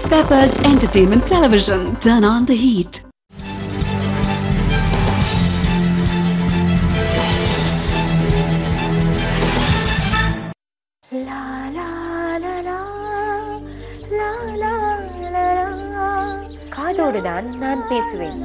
Peppers Entertainment Television. Turn on the heat. லா லா லா லா லா லா லா லா. காதோடு தான் நான் பேசுவேன்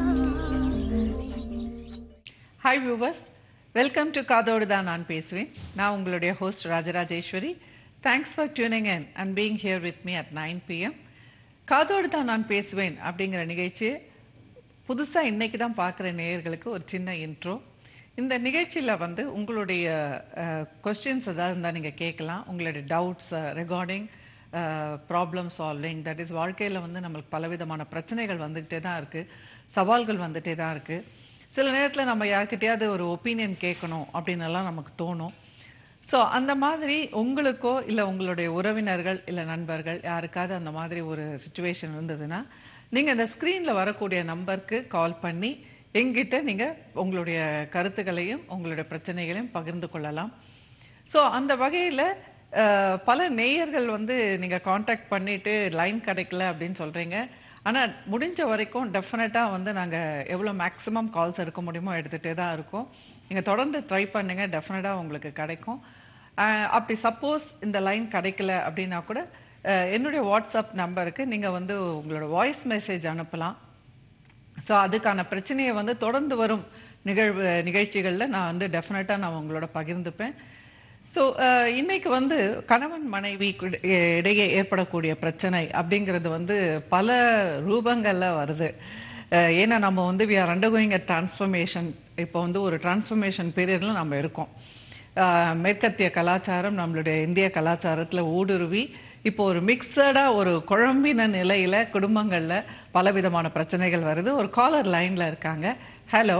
ஹாய் வியூவர்ஸ் வெல்கம் டு காதோடு தான் நான் பேசுவேன் நான் உங்களுடைய host Rajarajeswari thanks for tuning in and being here with me at nine PM காதோடு தான் நான் பேசுவேன் அப்படிங்கிற நிகழ்ச்சி புதுசாக இன்னைக்கு தான் பார்க்குற நேயர்களுக்கு ஒரு சின்ன இன்ட்ரோ இந்த நிகழ்ச்சியில் வந்து உங்களுடைய கொஸ்டின்ஸ் ஏதாவது இருந்தால் நீங்கள் கேட்கலாம் உங்களுடைய doubts regarding problem solving that is வாழ்க்கையில் வந்து நம்மளுக்கு பலவிதமான பிரச்சனைகள் வந்துக்கிட்டே தான் இருக்குது சவால்கள் வந்துகிட்டே தான் இருக்குது சில நேரத்தில் நம்ம யார்கிட்டயாவது ஒரு ஒப்பீனியன் கேட்கணும் அப்படின்னு எல்லாம் நமக்கு தோணும் ஸோ அந்த மாதிரி உங்களுக்கோ இல்லை உங்களுடைய உறவினர்கள் இல்லை நண்பர்கள் யாருக்காவது அந்த மாதிரி ஒரு சுச்சுவேஷன் இருந்ததுன்னா நீங்கள் இந்த ஸ்க்ரீனில் வரக்கூடிய நம்பருக்கு கால் பண்ணி எங்கிட்ட நீங்கள் உங்களுடைய கருத்துக்களையும் உங்களுடைய பிரச்சனைகளையும் பகிர்ந்து கொள்ளலாம் ஸோ அந்த வகையில் பல நேயர்கள் வந்து நீங்கள் காண்டாக்ட் பண்ணிவிட்டு லைன் கிடைக்கல அப்படின்னு சொல்கிறீங்க ஆனால் முடிஞ்ச வரைக்கும் டெஃபினட்டாக வந்து நாங்கள் எவ்வளோ மேக்ஸிமம் கால்ஸ் எடுக்க முடியுமோ எடுத்துகிட்டே தான் இருக்கோம் நீங்கள் தொடர்ந்து ட்ரை பண்ணுங்க டெஃபினட்டாக உங்களுக்கு கிடைக்கும் அஹ் அப்படி சப்போஸ் இந்த லைன் கிடைக்கல அப்படின்னா கூட அஹ் என்னுடைய வாட்ஸ்அப் நம்பருக்கு நீங்கள் வந்து உங்களோட வாய்ஸ் மெசேஜ் அனுப்பலாம் ஸோ அதுக்கான பிரச்சனையை வந்து தொடர்ந்து வரும் நிகழ்வு நிகழ்ச்சிகளில் நான் வந்து டெஃபினட்டாக நான் உங்களோட பகிர்ந்துப்பேன் ஸோ இன்னைக்கு வந்து கணவன் மனைவி குட- இடையே ஏற்படக்கூடிய பிரச்சனை அப்படிங்கிறது வந்து பல ரூபங்களில் வருது அஹ் ஏன்னா நம்ம வந்து we are undergoing a transformation இப்போ வந்து ஒரு டிரான்ஸ்ஃபர்மேஷன் பீரியடில் நம்ம இருக்கோம் அஹ் மேற்கத்திய கலாச்சாரம் நம்மளுடைய இந்திய கலாச்சாரத்தில் ஊடுருவி இப்போ ஒரு மிக்சடாக ஒரு குழம்பின நிலையில் குடும்பங்களில் பலவிதமான பிரச்சனைகள் வருது ஒரு காலர் லைனில் இருக்காங்க ஹலோ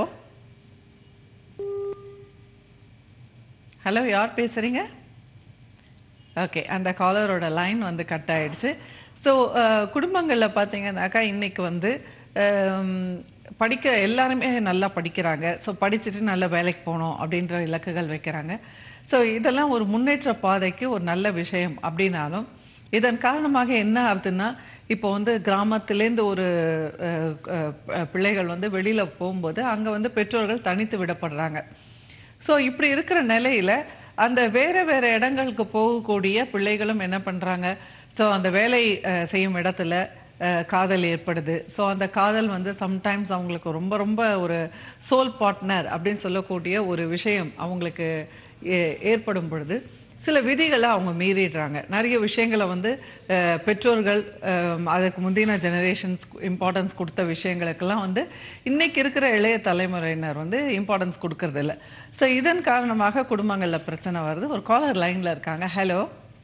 ஹலோ யார் பேசுகிறீங்க ஓகே அந்த காலரோட லைன் வந்து கட் ஆயிடுச்சு ஸோ குடும்பங்களில் பார்த்தீங்கன்னாக்கா இன்னைக்கு வந்து ஹம், படிக்க எல்லாருமே நல்லா படிக்கிறாங்க ஸோ படிச்சுட்டு நல்ல வேலைக்கு போகணும் அப்படின்ற இலக்குகள் வைக்கிறாங்க ஸோ இதெல்லாம் ஒரு முன்னேற்ற பாதைக்கு ஒரு நல்ல விஷயம் அப்படின்னாலும் இதன் காரணமாக என்ன ஆகுதுன்னா இப்போ வந்து கிராமத்திலேருந்து ஒரு அஹ், அஹ், பிள்ளைகள் வந்து வெளியில் போகும்போது அங்கே வந்து பெற்றோர்கள் தனித்து விடப்படுறாங்க ஸோ இப்படி இருக்கிற நிலையில அந்த வேற வேற இடங்களுக்கு போகக்கூடிய பிள்ளைகளும் என்ன பண்றாங்க ஸோ அந்த வேலை அஹ், செய்யும் இடத்துல அஹ், காதல் ஏற்படுது ஸோ அந்த காதல் வந்து சம்டைம்ஸ் அவங்களுக்கு ரொம்ப ரொம்ப ஒரு சோல் பார்ட்னர் அப்படின்னு சொல்லக்கூடிய ஒரு விஷயம் அவங்களுக்கு ஏ- ஏற்படும் பொழுது சில விதிகளை அவங்க மீறிடுறாங்க நிறைய விஷயங்களை வந்து அஹ், பெற்றோர்கள் அஹ், அதுக்கு முந்தின ஜெனரேஷன்ஸ் இம்பார்ட்டன்ஸ் கொடுத்த விஷயங்களுக்கெல்லாம் வந்து இன்னைக்கு இருக்கிற இளைய தலைமுறையினர் வந்து இம்பார்ட்டன்ஸ் கொடுக்கறது இல்ல ஸோ இதன் காரணமாக குடும்பங்களில் பிரச்சனை வருது ஒரு காலர் லைனில் இருக்காங்க ஹலோ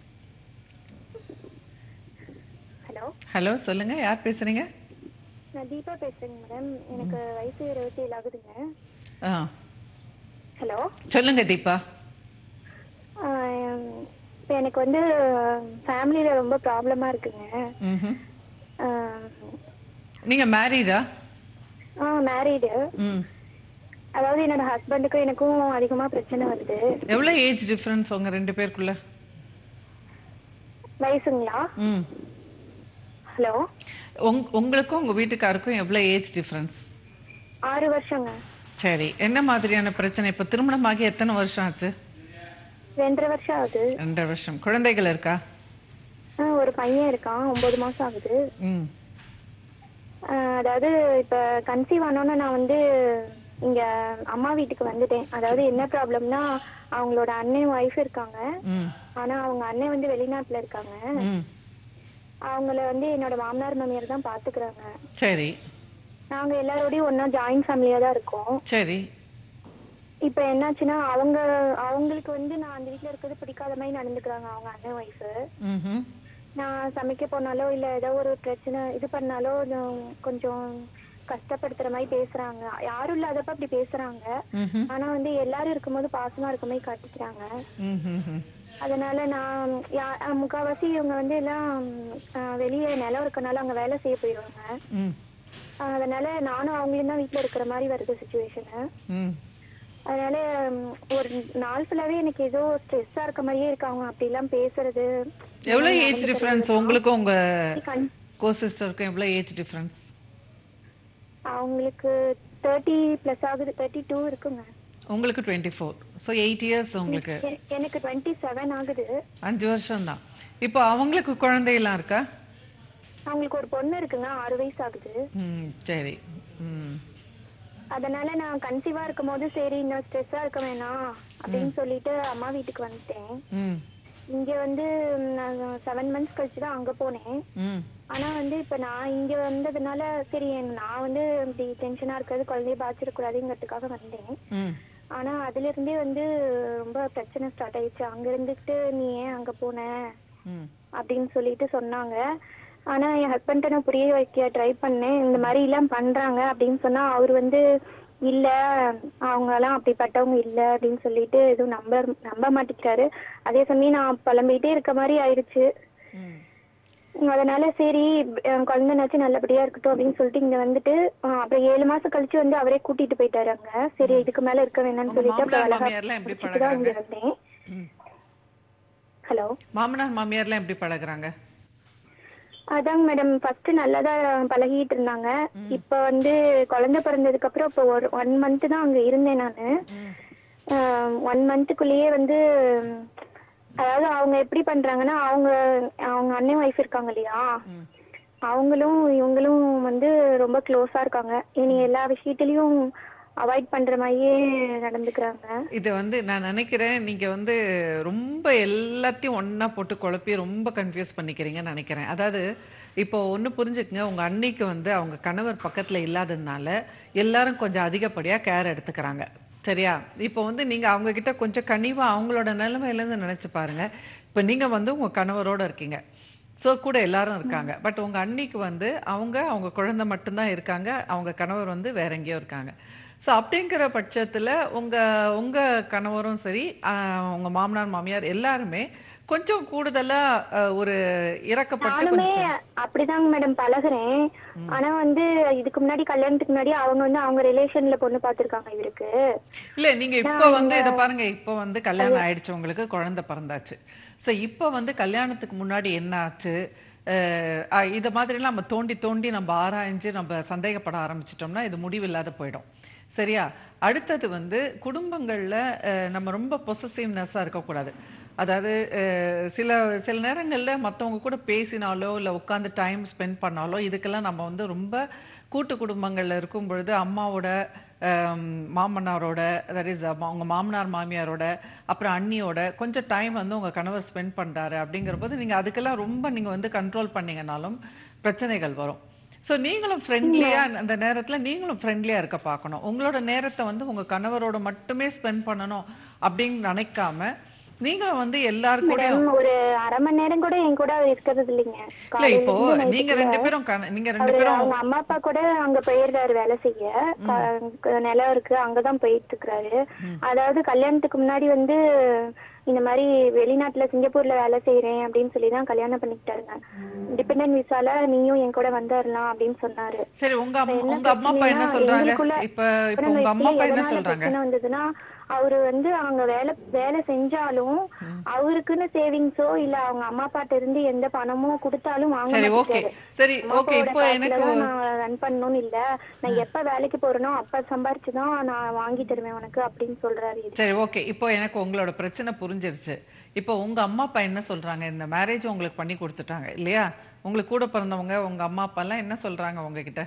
ஹலோ ஹலோ சொல்லுங்க யார் பேசுறீங்க நான் தீபா பேசுறேங்க மேடம் எனக்கு வயசு இருபத்தி ஏழு ஆகுதுங்க ஆ ஹலோ சொல்லுங்க தீபா இப்போ எனக்கு வந்து ஃபேமிலியில ரொம்ப ப்ராப்ளமா இருக்குங்க ம்ஹும். ஆஹ், நீங்க மேரீடா ஆ மேரீடு ம் அதாவது என்னோட ஹஸ்பண்டுக்கும் எனக்கும் அதிகமா பிரச்சனை வருது எவ்வளோ ஏஜ் டிஃப்ரென்ஸ் உங்க ரெண்டு பேருக்குள்ள வயசுங்களா ம் ஹலோ உங் உங்களுக்கும் உங்க வீட்டுக்காருக்கும் எவ்வளோ ஏஜ் டிஃப்ரென்ஸ் ஆறு வருஷங்க சரி என்ன மாதிரியான பிரச்சனை இப்போ திருமணமாகி எத்தனை வருஷம் ஆச்சு ரெண்டரை வருஷம் ஆகுது ரெண்டரை வருஷம் குழந்தைகள் இருக்கா ஆ, ஒரு பையன் இருக்கான் ஒன்பது மாசம் ஆகுது ம் ஆஹ் அதாவது இப்ப கன்சீவ் ஆனோன்னு நான் வந்து இங்க அம்மா வீட்டுக்கு வந்துட்டேன் அதாவது என்ன ப்ராப்ளம்னா அவங்களோட அண்ணன் ஒய்ஃப் இருக்காங்க ம் ஆனா அவங்க அண்ணன் வந்து வெளிநாட்டுல இருக்காங்க ம் அவங்கள வந்து என்னோட மாமனார் மாமியார் தான் பாத்துக்கிறாங்க சரி நாங்க எல்லாரோடயும் ஒண்ணா ஜாயிண்ட் ஃபேமிலியா தான் இருக்கோம் சரி இப்ப என்னாச்சுன்னா அவங்க அவங்களுக்கு வந்து நான் அந்த வீட்ல இருக்கிறது பிடிக்காத மாதிரி நடந்துக்கிறாங்க அவங்க அண்ணன் ஒய்ஃப் ம் நான் சமைக்க போனாலோ இல்ல ஏதோ ஒரு பிரச்சனை இது பண்ணாலோ நான் கொஞ்சம் கஷ்டப்படுத்துற மாதிரி பேசுறாங்க யாரும் இல்லாதப்ப அப்படி பேசுறாங்க ம் ஆனா வந்து எல்லாரும் இருக்கும்போது பாசமா இருக்க மாதிரி காட்டிக்கிறாங்க ம் அதனால நான் யா- அஹ் முக்காவாசி இவங்க வந்து எல்லாம் அஹ், வெளியே நிலம் இருக்கனால அங்க வேலை செய்ய போயிடுவாங்க ம் அஹ், அதனால நானும் அவங்களையும் தான் வீட்டுல இருக்கிற மாதிரி வருது சுச்சுவேஷனு ம் அதனால ம், ஒரு நாள் ஃபுல்லாவே எனக்கு ஏதோ ஸ்ட்ரெஸ்ஸா இருக்க மாதிரியே இருக்கு அவங்க அப்படி எல்லாம் பேசுறது எவ்வளோ ஏஜ் டிஃப்ரென்ஸ் உங்களுக்கும் உங்க கன்- கோ சிஸ்டருக்கும் எவ்வளோ ஏஜ் டிஃப்ரென்ஸ் அவங்களுக்கு தேர்ட்டி ப்ளஸ் ஆகுது தேர்ட்டி டூ இருக்குங்க உங்களுக்கு twenty four so eight years உங்களுக்கு எ- எனக்கு டுவெண்ட்டி செவன் ஆகுது அஞ்சு வருஷம் தான் இப்போ அவங்களுக்கு குழந்தையெல்லாம் இருக்கா அவங்களுக்கு ஒரு பொண்ணு இருக்குங்க ஆறு வயசு ஆகுது ம் சரி ம் அதனால நான் கன்சீவா இருக்கும் போது சரி இன்னும் ஸ்ட்ரெஸ்ஸா இருக்க வேணாம் அப்படின்னு சொல்லிட்டு அம்மா வீட்டுக்கு வந்துட்டேன் ம் இங்க வந்து ம், நான் செவன் மந்த்ஸ் கழிச்சு தான் அங்க போனேன் ம் ஆனா வந்து இப்ப நான் இங்க வந்ததுனால சரி என்- நான் வந்து இப்படி டென்ஷனா இருக்கிறது குழந்தைய பாய்ச்சிடக்கூடாதுங்கிறதுக்காக வந்தேன் ம் ஆனா அதுல இருந்தே வந்து ரொம்ப பிரச்சனை ஸ்டார்ட் ஆயிடுச்சு அங்க இருந்துட்டு நீ ஏன் அங்க போன ம் அப்படின்னு சொல்லிட்டு சொன்னாங்க ஆனா என் ஹஸ்பண்ட நான் புரிய வைக்க ட்ரை பண்ணேன் இந்த மாதிரி எல்லாம் பண்றாங்க அப்படின்னு சொன்னா அவர் வந்து இல்ல அவங்க எல்லாம் அப்படிப்பட்டவங்க இல்ல அப்படின்னு சொல்லிட்டு எதுவும் நம்ப நம்ப மாட்டேங்கிறாரு அதே சமயம் நான் புலம்பிட்டே இருக்க மாதிரி ஆயிடுச்சு ம் அதனால சரி என் குழந்தைனாச்சும் நல்லபடியா இருக்கட்டும் அப்படின்னு சொல்லிட்டு இங்க வந்துட்டு அஹ் அப்புறம் ஏழு மாசம் கழிச்சு வந்து அவரே கூட்டிட்டு போயிட்டாரு அங்க சரி இதுக்கு மேல இருக்க வேணாம்னு உங்க சொல்லிட்டு அப்புறம் மாமனார் அழகா மாமியார்லாம் எப்படி பிடிச்சிட்டு தான் இங்க பழகுறாங்க? வந்தேன் ம் ஹலோ மாமனார் மாமியார்லாம் எப்படி பழகுறாங்க அதாங்க மேடம் ஃபர்ஸ்ட் நல்லா தான் பழகிட்டு இருந்தாங்க இப்ப வந்து குழந்தை பிறந்ததுக்கு அப்புறம் இப்போ ஒரு ஒன் மந்த் தான் அங்க இருந்தேன் நானு ஒன் மந்த்துக்குள்ளேயே வந்து உம், அதாவது அவங்க எப்படி பண்றாங்கன்னா அவங்க அவங்க அண்ணன் ஒய்ஃப் இருக்காங்க இல்லையா அவங்களும் இவங்களும் வந்து ரொம்ப க்ளோஸா இருக்காங்க இனி எல்லா விஷயத்துலயும் அவாய்ட் பண்ற மாதிரியே நடந்துக்கிறாங்க இது வந்து நான் நினைக்கிறேன் நீங்க வந்து ரொம்ப எல்லாத்தையும் ஒண்ணா போட்டு குழப்பி ரொம்ப கன்ஃபியூஸ் பண்ணிக்கிறீங்கன்னு நினைக்கிறேன் அதாவது இப்போ ஒண்ணு புரிஞ்சுக்குங்க உங்க அன்னைக்கு வந்து அவங்க கணவர் பக்கத்துல இல்லாததுனால எல்லாரும் கொஞ்சம் அதிகப்படியா கேர் எடுத்துக்கிறாங்க சரியா இப்போ வந்து நீங்க அவங்க கிட்ட கொஞ்சம் கனிவா அவங்களோட நிலைமையில இருந்து நினைச்சு பாருங்க இப்போ நீங்க வந்து உங்க கணவரோட இருக்கீங்க ஸோ கூட எல்லாரும் இருக்காங்க பட் உங்க அன்னிக்கு வந்து அவங்க அவங்க குழந்தை மட்டும்தான் இருக்காங்க அவங்க கணவர் வந்து வேற எங்கேயோ இருக்காங்க ஸோ அப்படிங்கிற பட்சத்துல உங்க உங்க கணவரும் சரி ஆஹ், உங்க மாமனார் மாமியார் எல்லாருமே கொஞ்சம் கூடுதலா ஆஹ், ஒரு இறக்கப்பட்டு நானுமே கொஞ்சம் அப்படிதாங்க மேடம் பழகுறேன் ஆனா வந்து இதுக்கு முன்னாடி கல்யாணத்துக்கு முன்னாடி அவங்க வந்து அவங்க ரிலேஷன்ல பொண்ணு பார்த்திருக்காங்க இவருக்கு இல்ல நீங்க இப்போ வந்து இத பாருங்க இப்போ வந்து கல்யாணம் ஆயிடுச்சு உங்களுக்கு குழந்தை பிறந்தாச்சு ஸோ இப்போ வந்து கல்யாணத்துக்கு முன்னாடி என்ன ஆச்சு அஹ், அஹ், இத மாதிரிலாம் நம்ம தோண்டி தோண்டி நம்ம ஆராய்ஞ்சு நம்ம சந்தேகப்பட ஆரம்பிச்சிட்டோம்னா இது முடிவில்லாத போயிடும் சரியா அடுத்தது வந்து குடும்பங்கள்ல அஹ், நம்ம ரொம்ப பொசசிவ்னஸ்ஸாக இருக்கக்கூடாது அதாவது அஹ், சில சில நேரங்கள்ல மத்தவங்க கூட பேசினாலோ இல்ல உட்காந்து டைம் ஸ்பெண்ட் பண்ணாலோ இதுக்கெல்லாம் நம்ம வந்து ரொம்ப கூட்டு குடும்பங்கள்ல இருக்கும் பொழுது அம்மாவோட ஆம், மாமனாரோட தட் இஸ் அவங்க மாமனார் மாமியாரோட அப்புறம் அண்ணியோட கொஞ்சம் டைம் வந்து உங்க கணவர் ஸ்பெண்ட் பண்றாரு அப்படிங்கிற போது நீங்க அதுக்கெல்லாம் ரொம்ப நீங்க வந்து கண்ட்ரோல் பண்ணீங்கனாலும் பிரச்சனைகள் வரும் ஸோ நீங்களும் ஃப்ரெண்ட்லியா அந்த நேரத்துல நீங்களும் ஃப்ரெண்ட்லியா இருக்க பார்க்கணும் உங்களோட நேரத்தை வந்து உங்க கணவரோட மட்டுமே ஸ்பெண்ட் பண்ணணும் அப்படின்னு நினைக்காம நீங்களும் வந்து எல்லாருக்கூடயும் மேடம் ஒரு அரை மணி நேரம் கூட என் கூட அவர் இருக்கிறது இல்லைங்க இல்ல காலையில இப்போ இருந்து night நீங்க கூட. ரெண்டு பேரும் கண- நீங்க ரெண்டு அவரு பேரும் அவங்க அம்மா அப்பா கூட அங்க போயிடுறாரு வேலை செய்ய க- நிலம் இருக்கு அங்கதான் போயிட்டு இருக்கிறாரு அதாவது கல்யாணத்துக்கு முன்னாடி வந்து இந்த மாதிரி வெளிநாட்டுல சிங்கப்பூர்ல வேலை செய்யறேன் அப்படின்னு சொல்லி தான் கல்யாணம் பண்ணிக்கிட்டாருங்க டிபெண்டன்ட் விசால நீயும் என் கூட வந்துடலாம் அப்படின்னு சொன்னாரு சரி உங்க அம்மா என்ன உங்க அம்மா அப்பா என்ன பிரச்சனைனா, சொல்றாங்க எங்களுக்குள்ள- இப்ப இப்ப நம்ம உங்க அம்மா அப்பா எப்படி என்ன எதனால சொல்றாங்க பிரச்சனை வந்ததுன்னா அவரு வந்து அவங்க வேலை வேலை செஞ்சாலும் அவருக்குன்னு சேவிங்ஸோ இல்ல அவங்க அம்மா அப்பாட்ட இருந்து எந்த பணமும் கொடுத்தாலும் வாங்க சரி ஓகே மாட்டேங்கிறாரு. சரி அம்மா ஓகே அப்பாவோட இப்போ காசுல எனக்கு தான் நான் ரன் பண்ணணும்னு இல்ல நான் எப்ப வேலைக்கு போறேனோ அப்ப சம்பாரிச்சுதான் நான் வாங்கி தருவேன் உனக்கு அப்படின்னு சொல்றாரு இது. சரி ஓகே இப்போ எனக்கு உங்களோட பிரச்சனை புரிஞ்சிருச்சு இப்போ உங்க அம்மா அப்பா என்ன சொல்றாங்க இந்த மேரேஜ் உங்களுக்கு பண்ணி கொடுத்துட்டாங்க இல்லையா உங்களுக்கு கூட பிறந்தவங்க உங்க அம்மா அப்பா எல்லாம் என்ன சொல்றாங்க உங்ககிட்ட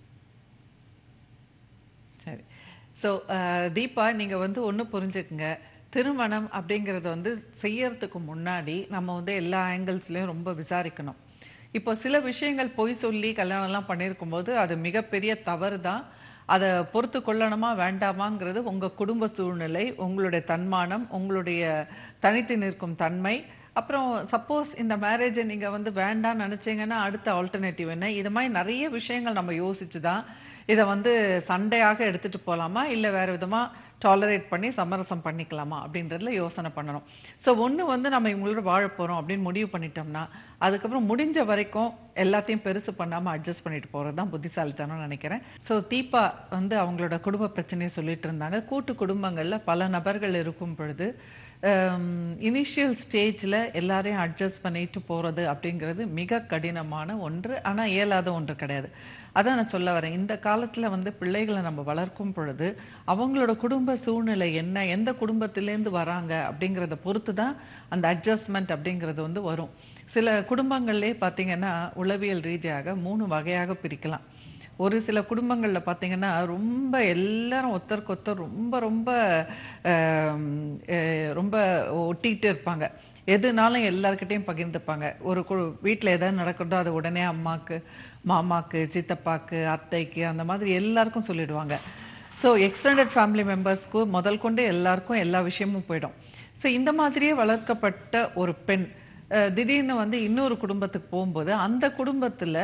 சரி ஸோ தீபா நீங்க வந்து ஒண்ணு புரிஞ்சுக்குங்க திருமணம் அப்படிங்கறது வந்து செய்யறதுக்கு முன்னாடி நம்ம வந்து எல்லா ஆங்கிள்ஸ்லயும் ரொம்ப விசாரிக்கணும் இப்போ சில விஷயங்கள் பொய் சொல்லி கல்யாணம்லாம் பண்ணியிருக்கும் போது அது மிகப்பெரிய தவறு தான் அதை பொறுத்து கொள்ளணுமா வேண்டாமாங்கிறது உங்க குடும்ப சூழ்நிலை உங்களுடைய தன்மானம் உங்களுடைய தனித்து நிற்கும் தன்மை அப்புறம் சப்போஸ் இந்த மேரேஜை நீங்க வந்து வேண்டாம்னு நினைச்சீங்கன்னா அடுத்த ஆல்டர்னேட்டிவ் என்ன இது மாதிரி நிறைய விஷயங்கள் நம்ம யோசிச்சு தான் இதை வந்து சண்டையாக எடுத்துட்டு போகலாமா இல்லை வேற விதமா டாலரேட் பண்ணி சமரசம் பண்ணிக்கலாமா அப்படின்றதுல யோசனை பண்ணணும் ஸோ ஒன்று வந்து நம்ம இவங்களோட வாழ போகிறோம் அப்படின்னு முடிவு பண்ணிட்டோம்னா அதுக்கப்புறம் முடிஞ்ச வரைக்கும் எல்லாத்தையும் பெருசு பண்ணாமல் அட்ஜஸ்ட் பண்ணிட்டு போகிறது தான் புத்திசாலித்தனம்னு நினைக்கிறேன் ஸோ தீபா வந்து அவங்களோட குடும்ப பிரச்சனையை சொல்லிட்டு இருந்தாங்க கூட்டு குடும்பங்களில் பல நபர்கள் இருக்கும் பொழுது இனிஷியல் ஸ்டேஜில் எல்லாரையும் அட்ஜஸ்ட் பண்ணிட்டு போகிறது அப்படிங்கிறது மிக கடினமான ஒன்று ஆனால் இயலாத ஒன்று கிடையாது அதான் நான் சொல்ல வரேன் இந்த காலத்தில் வந்து பிள்ளைகளை நம்ம வளர்க்கும் பொழுது அவங்களோட குடும்ப சூழ்நிலை என்ன எந்த குடும்பத்திலேருந்து வராங்க அப்படிங்கிறத பொறுத்து தான் அந்த அட்ஜஸ்ட்மெண்ட் அப்படிங்கிறது வந்து வரும் சில குடும்பங்கள்லே பார்த்தீங்கன்னா உளவியல் ரீதியாக மூணு வகையாக பிரிக்கலாம் ஒரு சில குடும்பங்களில் பார்த்தீங்கன்னா ரொம்ப எல்லாரும் ஒருத்தருக்கு ஒருத்தர் ரொம்ப ரொம்ப ஆம், அஹ், ரொம்ப ஒட்டிகிட்டு இருப்பாங்க எதுனாலும் எல்லார்கிட்டயும் பகிர்ந்துப்பாங்க ஒரு கு வீட்டில் எதாவது நடக்கிறதோ அது உடனே அம்மாக்கு மாமாக்கு சித்தப்பாக்கு அத்தைக்கு அந்த மாதிரி எல்லாருக்கும் சொல்லிடுவாங்க ஸோ எக்ஸ்டெண்டட் ஃபேமிலி மெம்பர்ஸ்க்கு முதல் கொண்டு எல்லாருக்கும் எல்லா விஷயமும் போயிடும் ஸோ இந்த மாதிரியே வளர்க்கப்பட்ட ஒரு பெண் அஹ், திடீர்னு வந்து இன்னொரு குடும்பத்துக்கு போகும்போது அந்த குடும்பத்தில்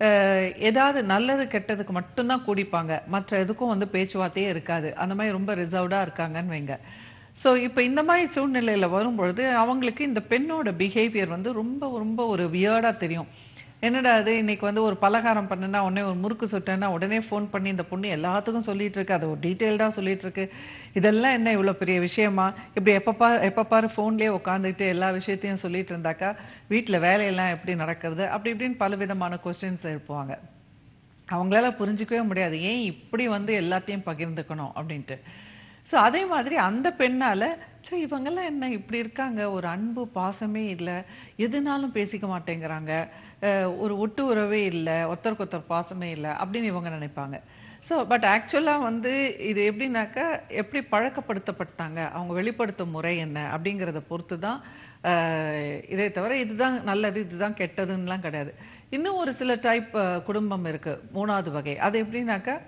ஏதாவது நல்லது கெட்டதுக்கு மட்டும்தான் கூடிப்பாங்க மற்ற எதுக்கும் வந்து பேச்சுவார்த்தையே இருக்காது அந்த மாதிரி ரொம்ப ரிசர்வ்டாக இருக்காங்கன்னு வைங்க ஸோ இப்போ இந்த மாதிரி சூழ்நிலையில் வரும்பொழுது அவங்களுக்கு இந்த பெண்ணோட பிஹேவியர் வந்து ரொம்ப ரொம்ப ஒரு வியர்டாக தெரியும் என்னடா அது இன்னைக்கு வந்து ஒரு பலகாரம் பண்ணுனா உடனே ஒரு முறுக்கு சுட்டேன்னா உடனே ஃபோன் பண்ணி இந்த பொண்ணு எல்லாத்துக்கும் சொல்லிட்டு இருக்கு அது ஒரு டீட்டெயில்டாக சொல்லிட்டு இருக்கு இதெல்லாம் என்ன இவ்வளோ பெரிய விஷயமா இப்படி எப்போ பாரு எப்போ பாரு ஃபோன்லேயே உட்காந்துக்கிட்டு எல்லா விஷயத்தையும் சொல்லிட்டு இருந்தாக்கா வீட்டில் வேலையெல்லாம் எப்படி நடக்கிறது அப்படி இப்படின்னு பல விதமான கொஸ்டின்ஸ் எழுப்புவாங்க அவங்களால புரிஞ்சிக்கவே முடியாது ஏன் இப்படி வந்து எல்லாத்தையும் பகிர்ந்துக்கணும் அப்படின்ட்டு ஸோ அதே மாதிரி அந்த பெண்ணால சே இவங்கெல்லாம் என்ன இப்படி இருக்காங்க ஒரு அன்பு பாசமே இல்லை எதுனாலும் பேசிக்க மாட்டேங்கிறாங்க அஹ் ஒரு ஒட்டு உறவே இல்லை ஒருத்தருக்கு ஒருத்தர் பாசமே இல்லை அப்படின்னு இவங்க நினைப்பாங்க ஸோ பட் ஆக்சுவலாக வந்து இது எப்படின்னாக்கா எப்படி பழக்கப்படுத்தப்பட்டாங்க அவங்க வெளிப்படுத்தும் முறை என்ன அப்படிங்கிறத பொறுத்து தான் அஹ் இதை தவிர இதுதான் நல்லது இதுதான் கெட்டதுன்னெலாம் கிடையாது இன்னும் ஒரு சில டைப் குடும்பம் இருக்குது மூணாவது வகை அது எப்படின்னாக்கா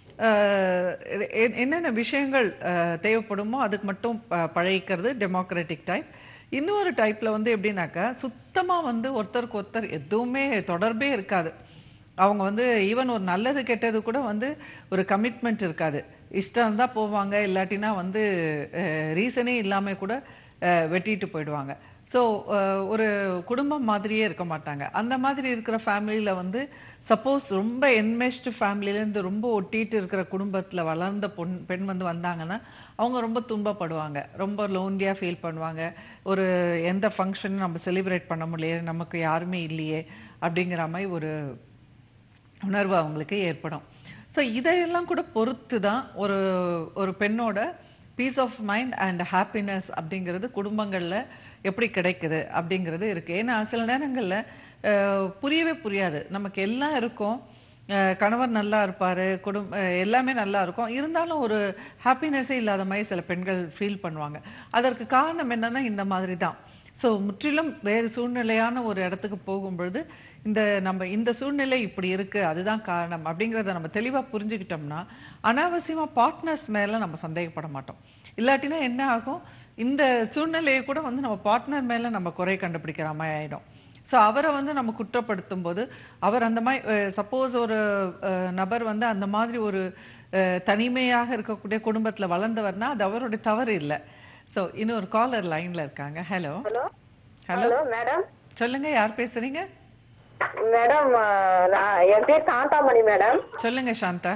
அஹ் எ- எ- என்னென்ன விஷயங்கள் அஹ், தேவைப்படுமோ அதுக்கு மட்டும் ப- பழகிக்கிறது டெமோக்ராட்டிக் டைப் இன்னொரு டைப்பில் வந்து எப்படின்னாக்கா சுத்தமாக வந்து ஒருத்தருக்கு ஒருத்தர் எதுவுமே தொடர்பே இருக்காது அவங்க வந்து ஈவன் ஒரு நல்லது கெட்டது கூட வந்து ஒரு கமிட்மெண்ட் இருக்காது இஷ்டம் இருந்தால் போவாங்க இல்லாட்டினா வந்து ரீசனே இல்லாமல் கூட அஹ், வெட்டிட்டு போயிடுவாங்க ஸோ ஒரு குடும்பம் மாதிரியே இருக்க மாட்டாங்க அந்த மாதிரி இருக்கிற ஃபேமிலியில் வந்து சப்போஸ் ரொம்ப என்மெஸ்டு ஃபேமிலியிலேருந்து ரொம்ப ஒட்டிட்டு இருக்கிற குடும்பத்தில் வளர்ந்த பொண் பெண் வந்து வந்தாங்கன்னா அவங்க ரொம்ப துன்பப்படுவாங்க ரொம்ப லோன்லியாக ஃபீல் பண்ணுவாங்க ஒரு எந்த ஃபங்க்ஷனும் நம்ம செலிப்ரேட் பண்ண முடியலையே நமக்கு யாருமே இல்லையே அப்படிங்கிற மாதிரி ஒரு உணர்வு அவங்களுக்கு ஏற்படும் ஸோ இதையெல்லாம் கூட பொறுத்து தான் ஒரு ஒரு பெண்ணோட peace of mind and happiness அப்படிங்கிறது குடும்பங்களில் எப்படி கிடைக்குது அப்படிங்கிறது இருக்குது ஏன்னா சில நேரங்களில் புரியவே புரியாது நமக்கு எல்லாம் இருக்கும் அஹ் கணவர் நல்லா இருப்பார் குடும் அஹ் எல்லாமே நல்லா இருக்கும் இருந்தாலும் ஒரு ஹாப்பினஸே இல்லாத மாதிரி சில பெண்கள் ஃபீல் பண்ணுவாங்க அதற்கு காரணம் என்னன்னா இந்த மாதிரி தான் ஸோ முற்றிலும் வேறு சூழ்நிலையான ஒரு இடத்துக்கு போகும்பொழுது இந்த நம்ம இந்த சூழ்நிலை இப்படி இருக்கு அதுதான் காரணம் அப்படிங்கிறத நம்ம தெளிவாக புரிஞ்சுக்கிட்டோம்னா அனாவசியமாக பார்ட்னர்ஸ் மேலே நம்ம சந்தேகப்பட மாட்டோம் இல்லாட்டினா என்ன ஆகும் இந்த சூழ்நிலையை கூட வந்து நம்ம பார்ட்னர் மேலே நம்ம குறை கண்டுபிடிக்கிற மாதிரி ஆயிடும் ஸோ அவரை வந்து நம்ம குற்றப்படுத்தும் போது அவர் அந்த மாதிரி சப்போஸ் ஒரு அஹ், நபர் வந்து அந்த மாதிரி ஒரு அஹ், தனிமையாக இருக்கக்கூடிய குடும்பத்தில் வளர்ந்தவர்னா அது அவருடைய தவறு இல்லை ஸோ இன்னொரு காலர் லைன்ல இருக்காங்க hello hello hello hello madam சொல்லுங்க யார் பேசுறீங்க மேடம் நான் என் பேர் சாந்தாமணி மேடம் சொல்லுங்க சாந்தா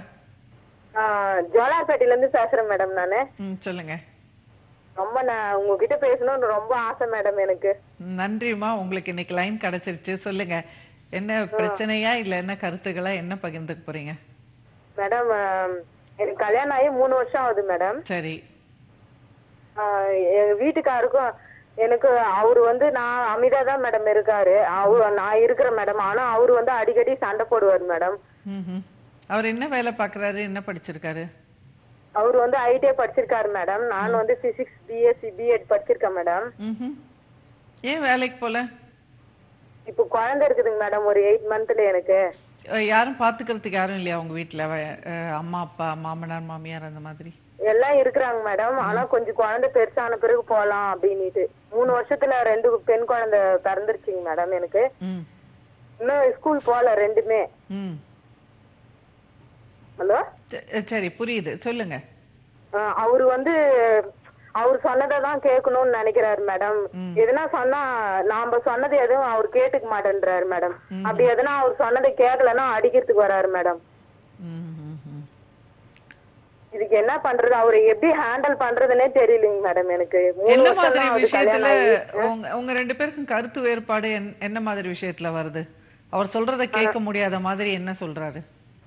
ஜோலார்பேட்டையில இருந்து பேசுறேன் மேடம் நானு ம் சொல்லுங்க ரொம்ப நான் உங்ககிட்ட பேசணும்னு ரொம்ப ஆசை மேடம் எனக்கு நன்றிம்மா உங்களுக்கு இன்னைக்கு லைன் கிடைச்சிருச்சு சொல்லுங்க என்ன பிரச்சனையா இல்ல என்ன கருத்துக்களா என்ன பகிர்ந்துக்க போறீங்க மேடம் எனக்கு கல்யாணம் ஆகி மூணு வருஷம் ஆகுது மேடம் சரி ஆஹ் எங்க வீட்டுக்காருக்கும் எனக்கு அவரு வந்து நான் அமிதா தான் மேடம் இருக்காரு அவரு நான் இருக்கிறேன் மேடம் ஆனா அவரு வந்து அடிக்கடி சண்டை போடுவார் மேடம் ம் அவர் என்ன வேலை பார்க்கறாரு என்ன படிச்சிருக்காரு அவரு வந்து ஐடிஐ படிச்சிருக்காரு மேடம் நான் வந்து பிசிக்ஸ் பிஎஸ்சி பிஎட் படிச்சிருக்கேன் மேடம் ம் ஏன் வேலைக்கு போல இப்போ குழந்தை இருக்குதுங்க மேடம் ஒரு எயிட் மந்த்ல எனக்கு அஹ் யாரும் பாத்துக்கிறதுக்கு யாரும் இல்லையா உங்க வீட்டுல வ- அஹ் அம்மா அப்பா மாமனார் மாமியார் அந்த மாதிரி எல்லாம் இருக்கிறாங்க மேடம் ஆனா கொஞ்சம் குழந்தை பெருசான பிறகு போலாம் அப்படின்னுட்டு மூணு வருஷத்துல ரெண்டு பெண் குழந்தை பிறந்துருச்சுங்க மேடம் எனக்கு ம் இன்னும் ஸ்கூல் போகல ரெண்டுமே ம் ஹலோ ச- சரி புரியுது சொல்லுங்க அவரு வந்து அவர் சொன்னதை தான் கேட்கணும்னு நினைக்கிறாரு மேடம் எதுனா சொன்னா நாம சொன்னது எதுவும் அவர் கேட்டுக்க மாட்டேன்றாரு மேடம் அப்படி எதுனா அவர் சொன்னதை கேட்கலன்னா அடிக்கிறதுக்கு வராரு மேடம் ம், ம், ம். இதுக்கு என்ன பண்றது அவரை எப்படி ஹேண்டில் பண்றதுன்னே தெரியலைங்க மேடம் எனக்கு மூணு என்ன வருஷம் மாதிரி தான் ஆகுது விஷயத்துல கல்யாணம் ஆகி. உங்க உங்க ரெண்டு பேருக்கும் கருத்து வேறுபாடு என்- என்ன மாதிரி விஷயத்துல வருது அவர் சொல்றத கேட்க முடியாத மாதிரி என்ன சொல்றாரு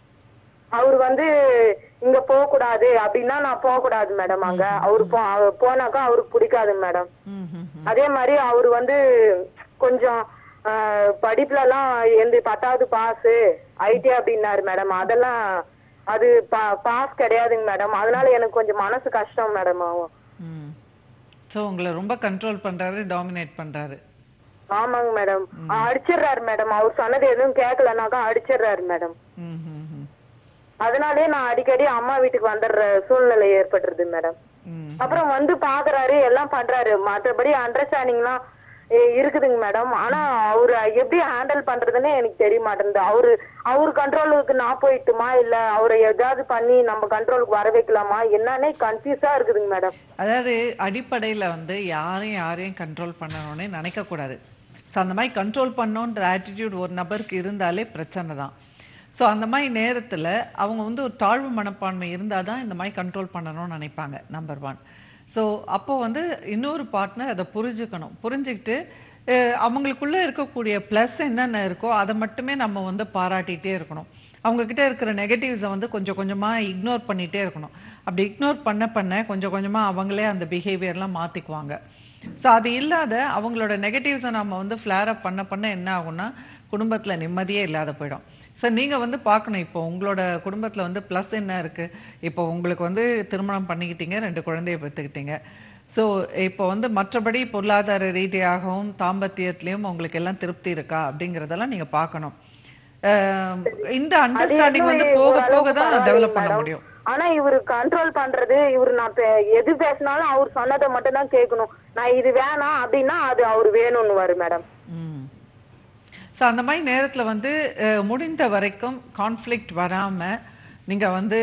அவர் வந்து இங்க போக கூடாது அப்படின்னா நான் போக கூடாது மேடம் அங்க அவரு போ அவர் போனாக்கா அவருக்கு பிடிக்காது மேடம் ம், ம், ம். அதே மாதிரி அவர் வந்து கொஞ்சம் ஆஹ், படிப்புல எல்லாம் எந்த பத்தாவது பாஸ் ஐடி அப்படின்னாரு மேடம் அதெல்லாம் அது பாஸ் கிடையாதுங்க மேடம் அதனால எனக்கு கொஞ்சம் மனசு கஷ்டம் மேடம் ஆகும் ம் ஸோ உங்களை ரொம்ப கண்ட்ரோல் பண்றாரு டாமினேட் பண்றாரு ஆமாங்க மேடம் அடிச்சிடுறாரு மேடம் அவர் சொன்னது எதுவும் கேட்கலனாக்கா அடிச்சிடுறாரு மேடம் ம் ம் ம் அதனாலே நான் அடிக்கடி அம்மா வீட்டுக்கு வந்துடுற சூழ்நிலை ஏற்பட்டுருது மேடம் ம் அப்புறம் வந்து பாக்குறாரு எல்லாம் பண்றாரு மற்றபடி அண்டர்ஸ்டாண்டிங்லாம் இருக்குதுங்க மேடம் ஆனா அவரு எப்படி ஹேண்டில் பண்றதுன்னு எனக்கு தெரிய மாட்டேங்குது அவரு அவரு கண்ட்ரோலுக்கு நான் போயிட்டுமா இல்ல அவரை ஏதாவது பண்ணி நம்ம கண்ட்ரோலுக்கு வர வைக்கலாமா என்னன்னே கன்ஃபியூஸா இருக்குதுங்க மேடம் அதாவது அடிப்படையில வந்து யாரையும் யாரையும் கண்ட்ரோல் பண்ணணும்னே நினைக்கக்கூடாது ஸோ அந்த மாதிரி கண்ட்ரோல் பண்ணோன்ற ஆட்டிடியூட் ஒரு நபருக்கு இருந்தாலே பிரச்சனை தான் ஸோ அந்த மாதிரி நேரத்தில் அவங்க வந்து ஒரு தாழ்வு மனப்பான்மை இருந்தால் தான் இந்த மாதிரி கண்ட்ரோல் பண்ணணும்னு நினைப்பாங்க நம்பர் ஒன் ஸோ அப்போ வந்து இன்னொரு பார்ட்னர் அதை புரிஞ்சுக்கணும் புரிஞ்சுக்கிட்டு அஹ், அவங்களுக்குள்ள இருக்கக்கூடிய ப்ளஸ் என்னென்ன இருக்கோ அதை மட்டுமே நம்ம வந்து பாராட்டிகிட்டே இருக்கணும் அவங்க கிட்ட இருக்கிற நெகட்டிவ்ஸை வந்து கொஞ்சம் கொஞ்சமாக இக்னோர் பண்ணிகிட்டே இருக்கணும் அப்படி இக்னோர் பண்ண பண்ண கொஞ்சம் கொஞ்சமாக அவங்களே அந்த பிஹேவியர்லாம் மாற்றிக்குவாங்க ஸோ அது இல்லாத அவங்களோட நெகட்டிவ்ஸை நம்ம வந்து ஃப்ளேர் அப் பண்ண பண்ண என்ன ஆகும்னா குடும்பத்தில் நிம்மதியே இல்லாத போயிடும் ஸோ நீங்கள் வந்து பார்க்கணும் இப்போ உங்களோட குடும்பத்தில் வந்து ப்ளஸ் என்ன இருக்குது இப்போ உங்களுக்கு வந்து திருமணம் பண்ணிக்கிட்டீங்க ரெண்டு குழந்தைய பெற்றுக்கிட்டீங்க ஸோ இப்போ வந்து மற்றபடி பொருளாதார ரீதியாகவும் தாம்பத்தியத்திலையும் உங்களுக்கு எல்லாம் திருப்தி இருக்கா அப்படிங்கிறதெல்லாம் நீங்கள் பார்க்கணும் அஹ் இந்த அண்டர்ஸ்டாண்டிங் வந்து அது போக ஓரளவுக்கு போக தான் பரவாயில்லைங்க டெவலப் பண்ண madam. முடியும் ஆனா இவரு கண்ட்ரோல் பண்றது இவரு நான் பே- எது பேசினாலும் அவர் சொன்னதை மட்டும் தான் கேட்கணும் நான் இது வேணாம் அப்படின்னா அது அவர் வேணும்னு வரு மேடம் ம் ஸோ அந்த மாதிரி நேரத்தில் வந்து அஹ், முடிந்த வரைக்கும் கான்ஃப்ளிக்ட் வராமல் நீங்கள் வந்து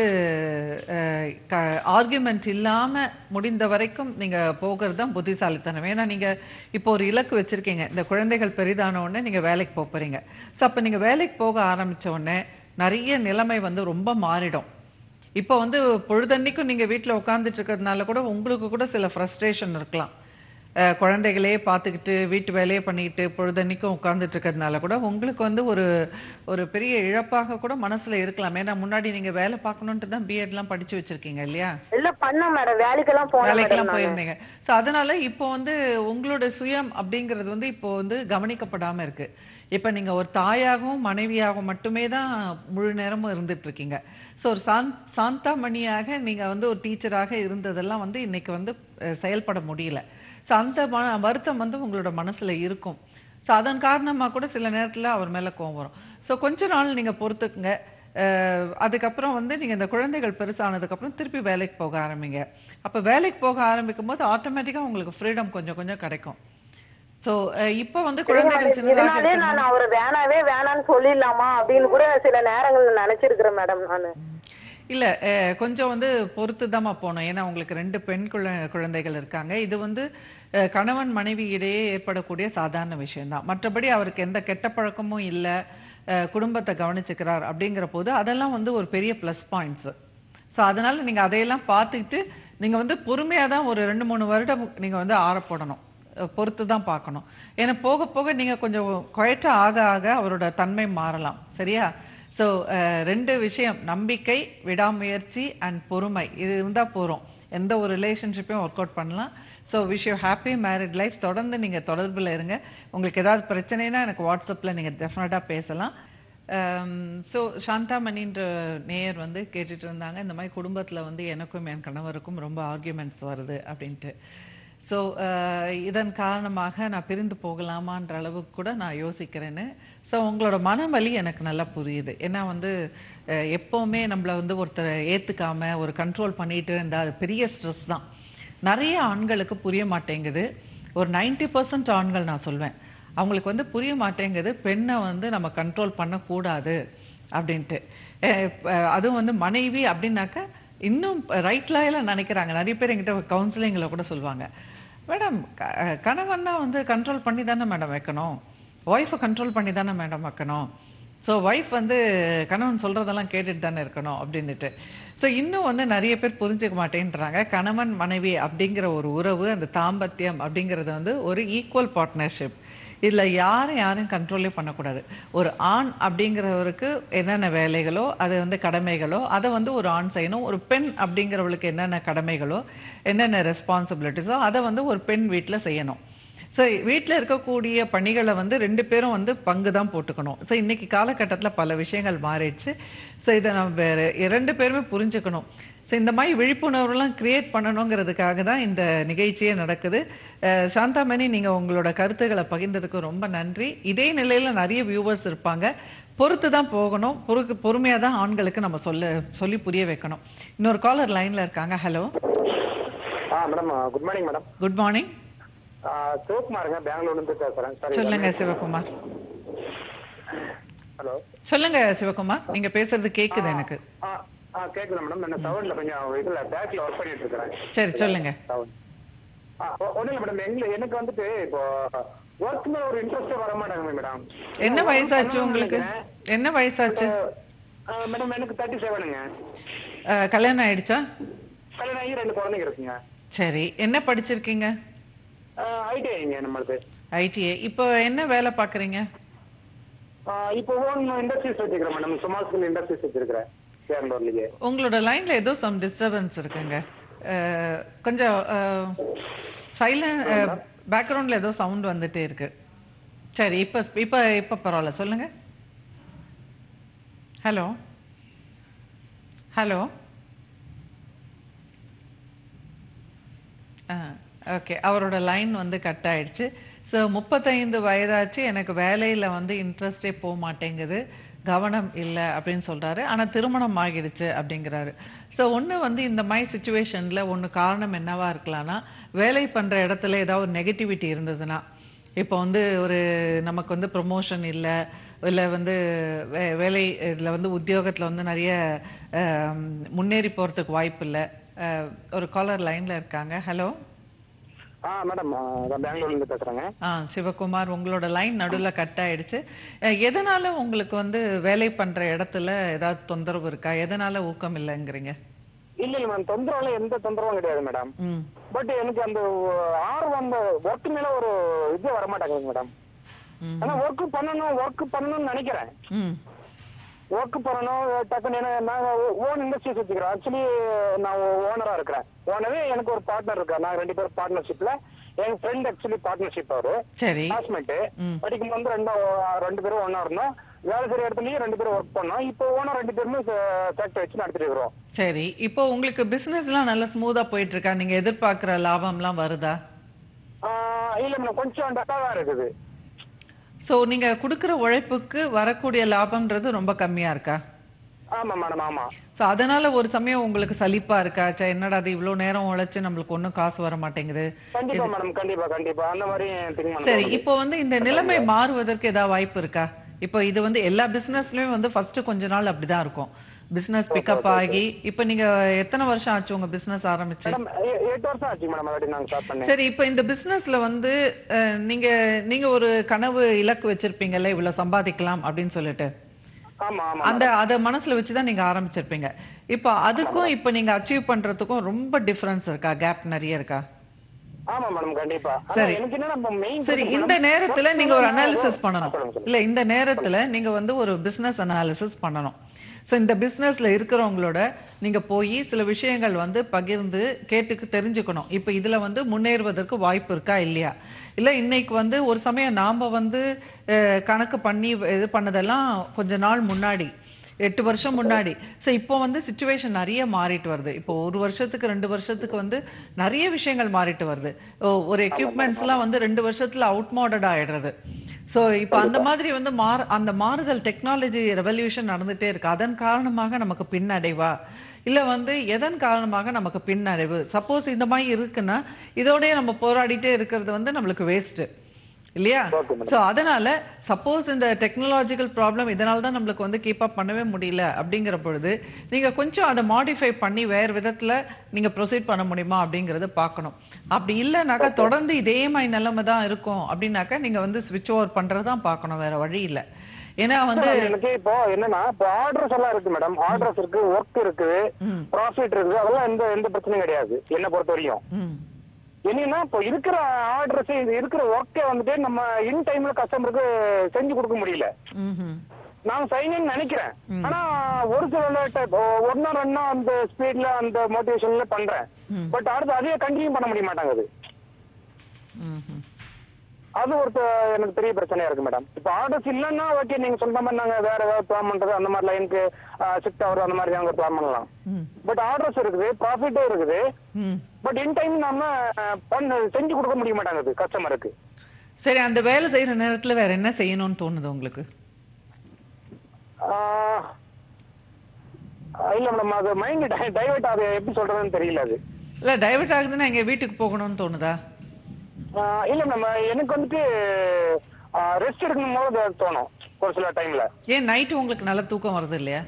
ஆர்கியூமெண்ட் இல்லாமல் முடிந்த வரைக்கும் நீங்கள் போகிறது தான் புத்திசாலித்தனம் ஏன்னா நீங்கள் இப்போ ஒரு இலக்கு வச்சுருக்கீங்க இந்த குழந்தைகள் பெரிதான உடனே நீங்கள் வேலைக்கு போக போகிறீங்க ஸோ அப்போ நீங்கள் வேலைக்கு போக ஆரம்பிச்ச உடனே நிறைய நிலைமை வந்து ரொம்ப மாறிடும் இப்போ வந்து பொழுதன்னைக்கும் நீங்கள் வீட்டில் உட்காந்துட்டு இருக்கிறதுனால கூட உங்களுக்கு கூட சில ஃப்ரஸ்ட்ரேஷன் இருக்கலாம் அஹ் குழந்தைகளே பார்த்துக்கிட்டு வீட்டு வேலையே பண்ணிக்கிட்டு பொழுதன்னைக்கும் உட்காந்துட்டு இருக்கிறதுனால கூட உங்களுக்கு வந்து ஒரு ஒரு பெரிய இழப்பாக கூட மனசுல இருக்கலாம் ஏன்னா முன்னாடி நீங்க வேலை பார்க்கணுன்ட்டு தான் பிஎட்லாம் படிச்சு வச்சிருக்கீங்க இல்லையா இல்ல பண்ண மேடம் வேலைக்கெல்லாம் போன மேடம் வேலைக்கெல்லாம் போயிருந்தீங்க ஸோ அதனால இப்போ வந்து உங்களோட சுயம் அப்படிங்கிறது வந்து இப்போ வந்து கவனிக்கப்படாம இருக்கு இப்போ நீங்க ஒரு தாயாகவும் மனைவியாகவும் மட்டுமே தான் முழு நேரமும் இருந்துட்டு இருக்கீங்க ஸோ ஒரு சாந் சாந்தா மணியாக நீங்க வந்து ஒரு டீச்சராக இருந்ததெல்லாம் வந்து இன்னைக்கு வந்து அஹ், செயல்பட முடியல ஸோ அந்த ம வருத்தம் வந்து உங்களோட மனசுல இருக்கும் ஸோ அதன் காரணமா கூட சில நேரத்துல அவர் மேல கோவம் வரும் ஸோ கொஞ்ச நாள் நீங்க பொறுத்துக்குங்க அஹ் அதுக்கப்புறம் வந்து நீங்கள் இந்த குழந்தைகள் பெருசானதுக்கப்புறம் திருப்பி வேலைக்கு போக ஆரம்பிங்க அப்போ வேலைக்கு போக ஆரம்பிக்கும் போது ஆட்டோமேட்டிக்காக உங்களுக்கு ஃப்ரீடம் கொஞ்சம் கொஞ்சம் கிடைக்கும் ஸோ இப்போ வந்து குழந்தைகள் சின்னதாக இதனாலே இருக்கிறது நான் அவரை வேணாவே வேணான்னு சொல்லிடலாமா அப்படின்னு கூட சில நேரங்கள்ல நினைச்சிருக்கிறேன் மேடம் நானு இல்ல அஹ், கொஞ்சம் வந்து பொறுத்து தாம்மா போகணும் ஏன்னா உங்களுக்கு ரெண்டு பெண் குழ குழந்தைகள் இருக்காங்க இது வந்து அஹ், கணவன் மனைவி இடையே ஏற்படக்கூடிய சாதாரண விஷயம்தான் மற்றபடி அவருக்கு எந்த கெட்ட பழக்கமும் இல்லை குடும்பத்தை கவனிச்சுக்கிறார் அப்படிங்கிற போது அதெல்லாம் வந்து ஒரு பெரிய ப்ளஸ் பாயிண்ட்ஸு ஸோ அதனால நீங்க அதையெல்லாம் பார்த்துக்கிட்டு நீங்க வந்து பொறுமையா தான் ஒரு ரெண்டு மூணு வருடம் நீங்க வந்து ஆறப்போடணும் அஹ், பொறுத்து தான் பார்க்கணும் ஏன்னா போக போக நீங்க கொஞ்சம் குவைட்டா ஆக ஆக அவரோட தன்மை மாறலாம் சரியா ஸோ ரெண்டு விஷயம் நம்பிக்கை விடாமுயற்சி அண்ட் பொறுமை இது இருந்தால் போகிறோம் எந்த ஒரு ரிலேஷன்ஷிப்பையும் ஒர்க் அவுட் பண்ணலாம் so wish you happy married life தொடர்ந்து நீங்கள் தொடர்பில் இருங்க உங்களுக்கு ஏதாவது பிரச்சனைனா எனக்கு வாட்ஸ்அப்பில் நீங்கள் டெஃபினட்டாக பேசலாம் ஸோ சாந்தாமணின்ற நேயர் வந்து கேட்டுட்டு இருந்தாங்க இந்த மாதிரி குடும்பத்தில் வந்து எனக்கும் என் கணவருக்கும் ரொம்ப ஆர்கியூமெண்ட்ஸ் வருது அப்படின்ட்டு ஸோ இதன் காரணமாக நான் பிரிந்து போகலாமான்ற அளவுக்கு கூட நான் யோசிக்கிறேன்னு ஸோ உங்களோட மனவலி எனக்கு நல்லா புரியுது ஏன்னா வந்து அஹ், எப்போவுமே நம்மளை வந்து ஒருத்தரை ஏற்றுக்காம ஒரு கண்ட்ரோல் பண்ணிட்டு இருந்தால் அது பெரிய ஸ்ட்ரெஸ் தான் நிறைய ஆண்களுக்கு புரிய மாட்டேங்குது ஒரு 90% பர்சன்ட் ஆண்கள் நான் சொல்வேன் அவங்களுக்கு வந்து புரிய மாட்டேங்குது பெண்ணை வந்து நம்ம கண்ட்ரோல் பண்ணக்கூடாது அப்படின்ட்டு அஹ் இப்ப அதுவும் வந்து மனைவி அப்படின்னாக்கா இன்னும் ரைட்லாயில் நினைக்கிறாங்க நிறைய பேர் என்கிட்ட கவுன்சிலிங்கில் கூட சொல்லுவாங்க மேடம் கணவன்னா வந்து கண்ட்ரோல் பண்ணி தானே மேடம் வைக்கணும் ஒய்ஃபை கண்ட்ரோல் பண்ணி தானே மேடம் வைக்கணும் ஸோ ஒய்ஃப் வந்து கணவன் சொல்கிறதெல்லாம் கேட்டுட்டு தானே இருக்கணும் அப்படின்னுட்டு ஸோ இன்னும் வந்து நிறைய பேர் புரிஞ்சுக்க மாட்டேன்றாங்க கணவன் மனைவி அப்படிங்கிற ஒரு உறவு அந்த தாம்பத்தியம் அப்படிங்கிறது வந்து ஒரு ஈக்குவல் பார்ட்னர்ஷிப் இதில் யாரும் யாரும் கண்ட்ரோலே பண்ணக்கூடாது ஒரு ஆண் அப்படிங்கிறவருக்கு என்னென்ன வேலைகளோ அது வந்து கடமைகளோ அதை வந்து ஒரு ஆண் செய்யணும் ஒரு பெண் அப்படிங்கிறவளுக்கு என்னென்ன கடமைகளோ என்னென்ன ரெஸ்பான்சிபிலிட்டிஸோ அதை வந்து ஒரு பெண் வீட்டில் செய்யணும் ஸோ வீட்டில் இருக்கக்கூடிய பணிகளை வந்து ரெண்டு பேரும் வந்து பங்கு தான் போட்டுக்கணும் ஸோ இன்னைக்கு காலகட்டத்தில் பல விஷயங்கள் மாறிடுச்சு ஸோ இதை நம்ம வேறு இரண்டு பேருமே புரிஞ்சுக்கணும் ஸோ இந்த மாதிரி விழிப்புணர்வுலாம் கிரியேட் பண்ணணுங்கிறதுக்காக தான் இந்த நிகழ்ச்சியே நடக்குது அஹ் சாந்தாமணி நீங்கள் உங்களோட கருத்துக்களை பகிர்ந்ததுக்கு ரொம்ப நன்றி இதே நிலையில் நிறைய வியூவர்ஸ் இருப்பாங்க பொறுத்து தான் போகணும் பொறுக்கு பொறுமையாக தான் ஆண்களுக்கு நம்ம சொல்ல சொல்லி புரிய வைக்கணும் இன்னொரு காலர் லைனில் இருக்காங்க ஹலோ ஆ madam good morning madam good morning சிவகுமாருங்க பெங்களூர்லேருந்து பேசுகிறேன் சார் சொல்லுங்க சிவகுமார் ஹலோ சொல்லுங்க சிவகுமார் நீங்க பேசுறது கேக்குது எனக்கு ஆ ஆ கேட்குது மேடம் நான் சவுண்டில் கொஞ்சம் இதில் பேக்கில் ஒர்க் பண்ணிட்டு இருக்கிறேன் சரி சொல்லுங்க சவுண்ட் ஆ ஒன்றும் இல்லை மேடம் எங்களுக்கு எனக்கு வந்துட்டு இப்போ ஒர்க் மேலே ஒரு இன்ட்ரெஸ்டே வர மாட்டாங்க மேடம் என்ன வயசாச்சு உங்களுக்கு என்ன வயசாச்சு மேடம் எனக்கு தேர்ட்டி செவனுங்க அஹ், கல்யாணம் ஆயிடுச்சா கல்யாணம் ஆகி ரெண்டு குழந்தைங்க இருக்குங்க சரி என்ன படிச்சிருக்கீங்க ஐடிஐங்க நம்மளுக்கு ஐடிஐ இப்போ என்ன வேலை பார்க்குறீங்க ஆ, இப்போ ஓன் இண்டஸ்ட்ரீஸ் வச்சுக்கிறேன் மேடம் சுமார் ஸ்கில் இண்டஸ்ட்ரீஸ் வச்சிருக்கிறேன் பெங்களூர்லேயே உங்களோட லைன்ல ஏதோ சம் டிஸ்டர்பன்ஸ் இருக்குங்க அஹ், கொஞ்சம் சைலண்ட் பேக்ரவுண்ட்ல ஏதோ சவுண்ட் வந்துட்டே இருக்கு சரி இப்போ இப்போ இப்போ பரவாயில்ல சொல்லுங்க ஹலோ ஹலோ ஓகே அவரோட லைன் வந்து கட் ஆயிடுச்சு ஸோ முப்பத்தைந்து வயதாச்சு எனக்கு வேலையில் வந்து இன்ட்ரெஸ்டே போக மாட்டேங்குது கவனம் இல்லை அப்படின்னு சொல்கிறாரு ஆனால் திருமணம் ஆகிடுச்சு அப்படிங்கிறாரு ஸோ ஒன்று வந்து இந்த மாதிரி சுச்சுவேஷனில் ஒன்று காரணம் என்னவா இருக்கலாம்னா வேலை பண்ணுற இடத்துல ஏதாவது ஒரு நெகட்டிவிட்டி இருந்ததுன்னா இப்போ வந்து ஒரு நமக்கு வந்து ப்ரொமோஷன் இல்லை இல்லை வந்து வே வேலை இதில் வந்து உத்தியோகத்தில் வந்து நிறைய அஹ், முன்னேறி போகிறதுக்கு வாய்ப்பு இல்லை ஒரு காலர் லைனில் இருக்காங்க ஹலோ ஆ மேடம் நான் பெங்களூர்லேருந்து பேசுகிறேங்க ஆ சிவகுமார் உங்களோட லைன் நடுவில் கட் ஆயிடுச்சு அஹ், எதனால உங்களுக்கு வந்து வேலை பண்ணுற இடத்துல ஏதாவது தொந்தரவு இருக்கா எதனால ஊக்கம் இல்லைங்கிறீங்க இல்ல இல்ல மேடம் தொந்தரவுல எந்த தொந்தரவும் கிடையாது மேடம் ம் பட் எனக்கு அந்த ஆர்வம் அந்த ஒர்க் மேல ஒரு இது வர மாட்டாங்க மேடம் ம். ஆனா ஒர்க் பண்ணணும் ஒர்க் பண்ணணும்னு நினைக்கிறேன் ம் ஒர்க் பண்ணணும் டக்குன்னு ஏன்னா நாங்க ஓன் இண்டஸ்ட்ரீஸ் வச்சுக்கிறோம் ஆக்சுவலி நான் ஓனரா இருக்கிறேன் ஓனரே எனக்கு ஒரு பார்ட்னர் இருக்கா நாங்க ரெண்டு பேரும் பார்ட்னர்ஷிப்ல என் ஃப்ரெண்ட் ஆக்சுவலி பார்ட்னர்ஷிப் அவரு சரி கிளாஸ்மேட் ம். படிக்கும் போது ரெண்டும் ரெண்டு பேரும் ஒண்ணா இருந்தோம் வேலை செய்யற இடத்துலயும் ரெண்டு பேரும் ஒர்க் பண்ணோம் இப்போ ஓனர் ரெண்டு பேருமே ஃபேக்டரி வச்சு நடத்திட்டு இருக்கிறோம் சரி இப்போ உங்களுக்கு பிஸ்னஸ்லாம் நல்லா ஸ்மூத்தாக போயிட்டு இருக்கா நீங்கள் எதிர்பார்க்குற லாபம்லாம் வருதா ஆஹ் இல்ல மேடம் கொஞ்சம் டக்காவா இருக்குது ஸோ நீங்கள் கொடுக்குற உழைப்புக்கு வரக்கூடிய லாபம்ன்றது ரொம்ப கம்மியாக இருக்கா ஆமா மேடம் ஆமா ஸோ அதனால ஒரு சமயம் உங்களுக்கு சலிப்பா இருக்கா ச்சே என்னடா அது இவ்வளோ நேரம் உழைச்சு நம்மளுக்கு ஒன்றும் காசு வர மாட்டேங்குது கண்டிப்பா மேடம் கண்டிப்பா கண்டிப்பா அந்த மாதிரி திங்க் சரி இப்போ வந்து இந்த நிலைமை மாறுவதற்கு ஏதாவது வாய்ப்பு இருக்கா இப்போ இது வந்து எல்லா பிசினஸ்லயும் வந்து ஃபர்ஸ்ட் கொஞ்ச நாள் அப்படிதான் இருக்கும் பிசினஸ் பிக்கப் ஆகி இப்போ நீங்க எத்தனை வருஷம் ஆச்சு உங்க பிசினஸ் ஆரம்பிச்சு மேடம் எ- எட்டு வருஷம் ஆச்சு மேடம் அப்படி நாங்க ஸ்டார்ட் பண்ணேன் சரி இப்போ இந்த பிசினஸ்ல வந்து அஹ், நீங்க நீங்க ஒரு கனவு இலக்கு வச்சிருப்பீங்கல்ல இவ்வளவு சம்பாதிக்கலாம் அப்படின்னு சொல்லிட்டு ஆமா ஆமா அந்த அதை மனசுல வச்சு தான் நீங்க ஆரம்பிச்சிருப்பீங்க இப்போ அதுக்கும் இப்போ நீங்க அச்சீவ் பண்றதுக்கும் ரொம்ப டிஃபரன்ஸ் இருக்கா கேப் நிறைய இருக்கா ஆமா மேடம் கண்டிப்பா ஆனா சரி. எனக்கு என்ன நம்ம மெயின் சரி இந்த நேரத்துல நீங்க ஒரு அனாலிசிஸ் பண்ணணும் இல்ல இந்த நேரத்துல நீங்க வந்து ஒரு பிசினஸ் அனாலிசிஸ் பண்ணணும் ஸோ இந்த பிசினஸ்ல இருக்கிறவங்களோட நீங்க போய் சில விஷயங்கள் வந்து பகிர்ந்து கேட்டுக்கு தெரிஞ்சுக்கணும் இப்போ இதுல வந்து முன்னேறுவதற்கு வாய்ப்பு இருக்கா இல்லையா இல்ல இன்னைக்கு வந்து ஒரு சமயம் நாம வந்து அஹ், கணக்கு பண்ணி இது பண்ணதெல்லாம் கொஞ்ச நாள் முன்னாடி எட்டு வருஷம் முன்னாடி ஸோ இப்போ வந்து சுச்சுவேஷன் நிறைய மாறிட்டு வருது இப்போ ஒரு வருஷத்துக்கு ரெண்டு வருஷத்துக்கு வந்து நிறைய விஷயங்கள் மாறிட்டு வருது ஓ, ஒரு எக்யூப்மெண்ட்ஸ்லாம் வந்து ரெண்டு வருஷத்துல அவுட் மாடட் ஆயிடுறது ஸோ இப்போ அந்த மாதிரி வந்து மாறு அந்த மாறுதல் டெக்னாலஜி ரெவல்யூஷன் நடந்துட்டே இருக்கு அதன் காரணமாக நமக்கு பின்னடைவா இல்லை வந்து எதன் காரணமாக நமக்கு பின்னடைவு சப்போஸ் இந்த மாதிரி இருக்குன்னா இதோடயே நம்ம போராடிட்டே இருக்கிறது வந்து நம்மளுக்கு வேஸ்ட்டு இல்லையா ஸோ அதனால சப்போஸ் இந்த டெக்னாலஜிக்கல் ப்ராப்ளம் இதனால தான் நம்மளுக்கு வந்து கீப் அப் பண்ணவே முடியல அப்படிங்கிற பொழுது நீங்க கொஞ்சம் அதை மாடிஃபை பண்ணி வேறு விதத்துல நீங்க ப்ரொசீட் பண்ண முடியுமா அப்படிங்கறத பார்க்கணும் அப்படி இல்லைனாக்கா தொடர்ந்து இதே மாதிரி நிலைமை தான் இருக்கும் அப்படின்னாக்கா நீங்க வந்து ஸ்விட்ச் ஓவர் பண்றது தான் பார்க்கணும் வேற வழி இல்லை ஏன்னா வந்து எனக்கு இப்போ என்னன்னா இப்போ ஆர்டர்ஸ் எல்லாம் இருக்கு மேடம் ஆர்டர்ஸ் இருக்கு ஒர்க் இருக்கு ப்ராஃபிட் இருக்கு அதெல்லாம் எந்த எந்த பிரச்சனையும் கிடையாது என்ன பொறுத்த வரையும் ம் என்னன்னா இப்போ இருக்கிற ஆர்டர்ஸ் இருக்கிற ஒர்க்கை வந்துட்டு நம்ம இன் டைம்ல கஸ்டமருக்கு செஞ்சு கொடுக்க முடியல ம்ஹும். நான் சைனிங் நினைக்கிறேன் ஆனா ஒரு சில ஒன்னா ரெண்டா அந்த ஸ்பீட்ல அந்த மோட்டிவேஷன்ல பண்றேன் பட் அடுத்து அதையே கண்டினியூ பண்ண முடிய மாட்டாங்குது ம்ஹும். அது ஒரு த- எனக்கு பெரிய பிரச்சனையா இருக்கு மேடம் இப்போ ஆர்டர்ஸ் இல்லைன்னா ஓகே நீங்க சொல்ற மாதிரி நாங்க வேற ஏதாவது பிளான் பண்றது அந்த மாதிரி லைனுக்கு ஷிஃப்ட் ஆகுறது அந்த மாதிரி நாங்க பிளான் பண்ணலாம் ம். பட் ஆர்டர்ஸ் இருக்குது ப்ராஃபிட்டும் இருக்குது ம் பட் இன் டைம் நம்ம அஹ், பண்ண செஞ்சு கொடுக்க முடிய மாட்டாங்குது கஸ்டமருக்கு சரி அந்த வேலை செய்யற நேரத்துல வேற என்ன செய்யணும்னு தோணுது உங்களுக்கு ஆஹ், இல்ல மேடம் அது மைண்ட் டைவர்ட் அது எப்படி சொல்றதுன்னு தெரியல அது இல்ல டைவர்ட் ஆகுதுன்னா எங்க வீட்டுக்கு போகணும்னு தோணுதா ஆஹ், இல்ல நம்ம எனக்கு வந்துட்டு ரெஸ்ட் எடுக்கணும் போது அது தோணும் ஒரு சில டைம்ல ஏன் நைட்டு உங்களுக்கு நல்ல தூக்கம் வருது இல்லையா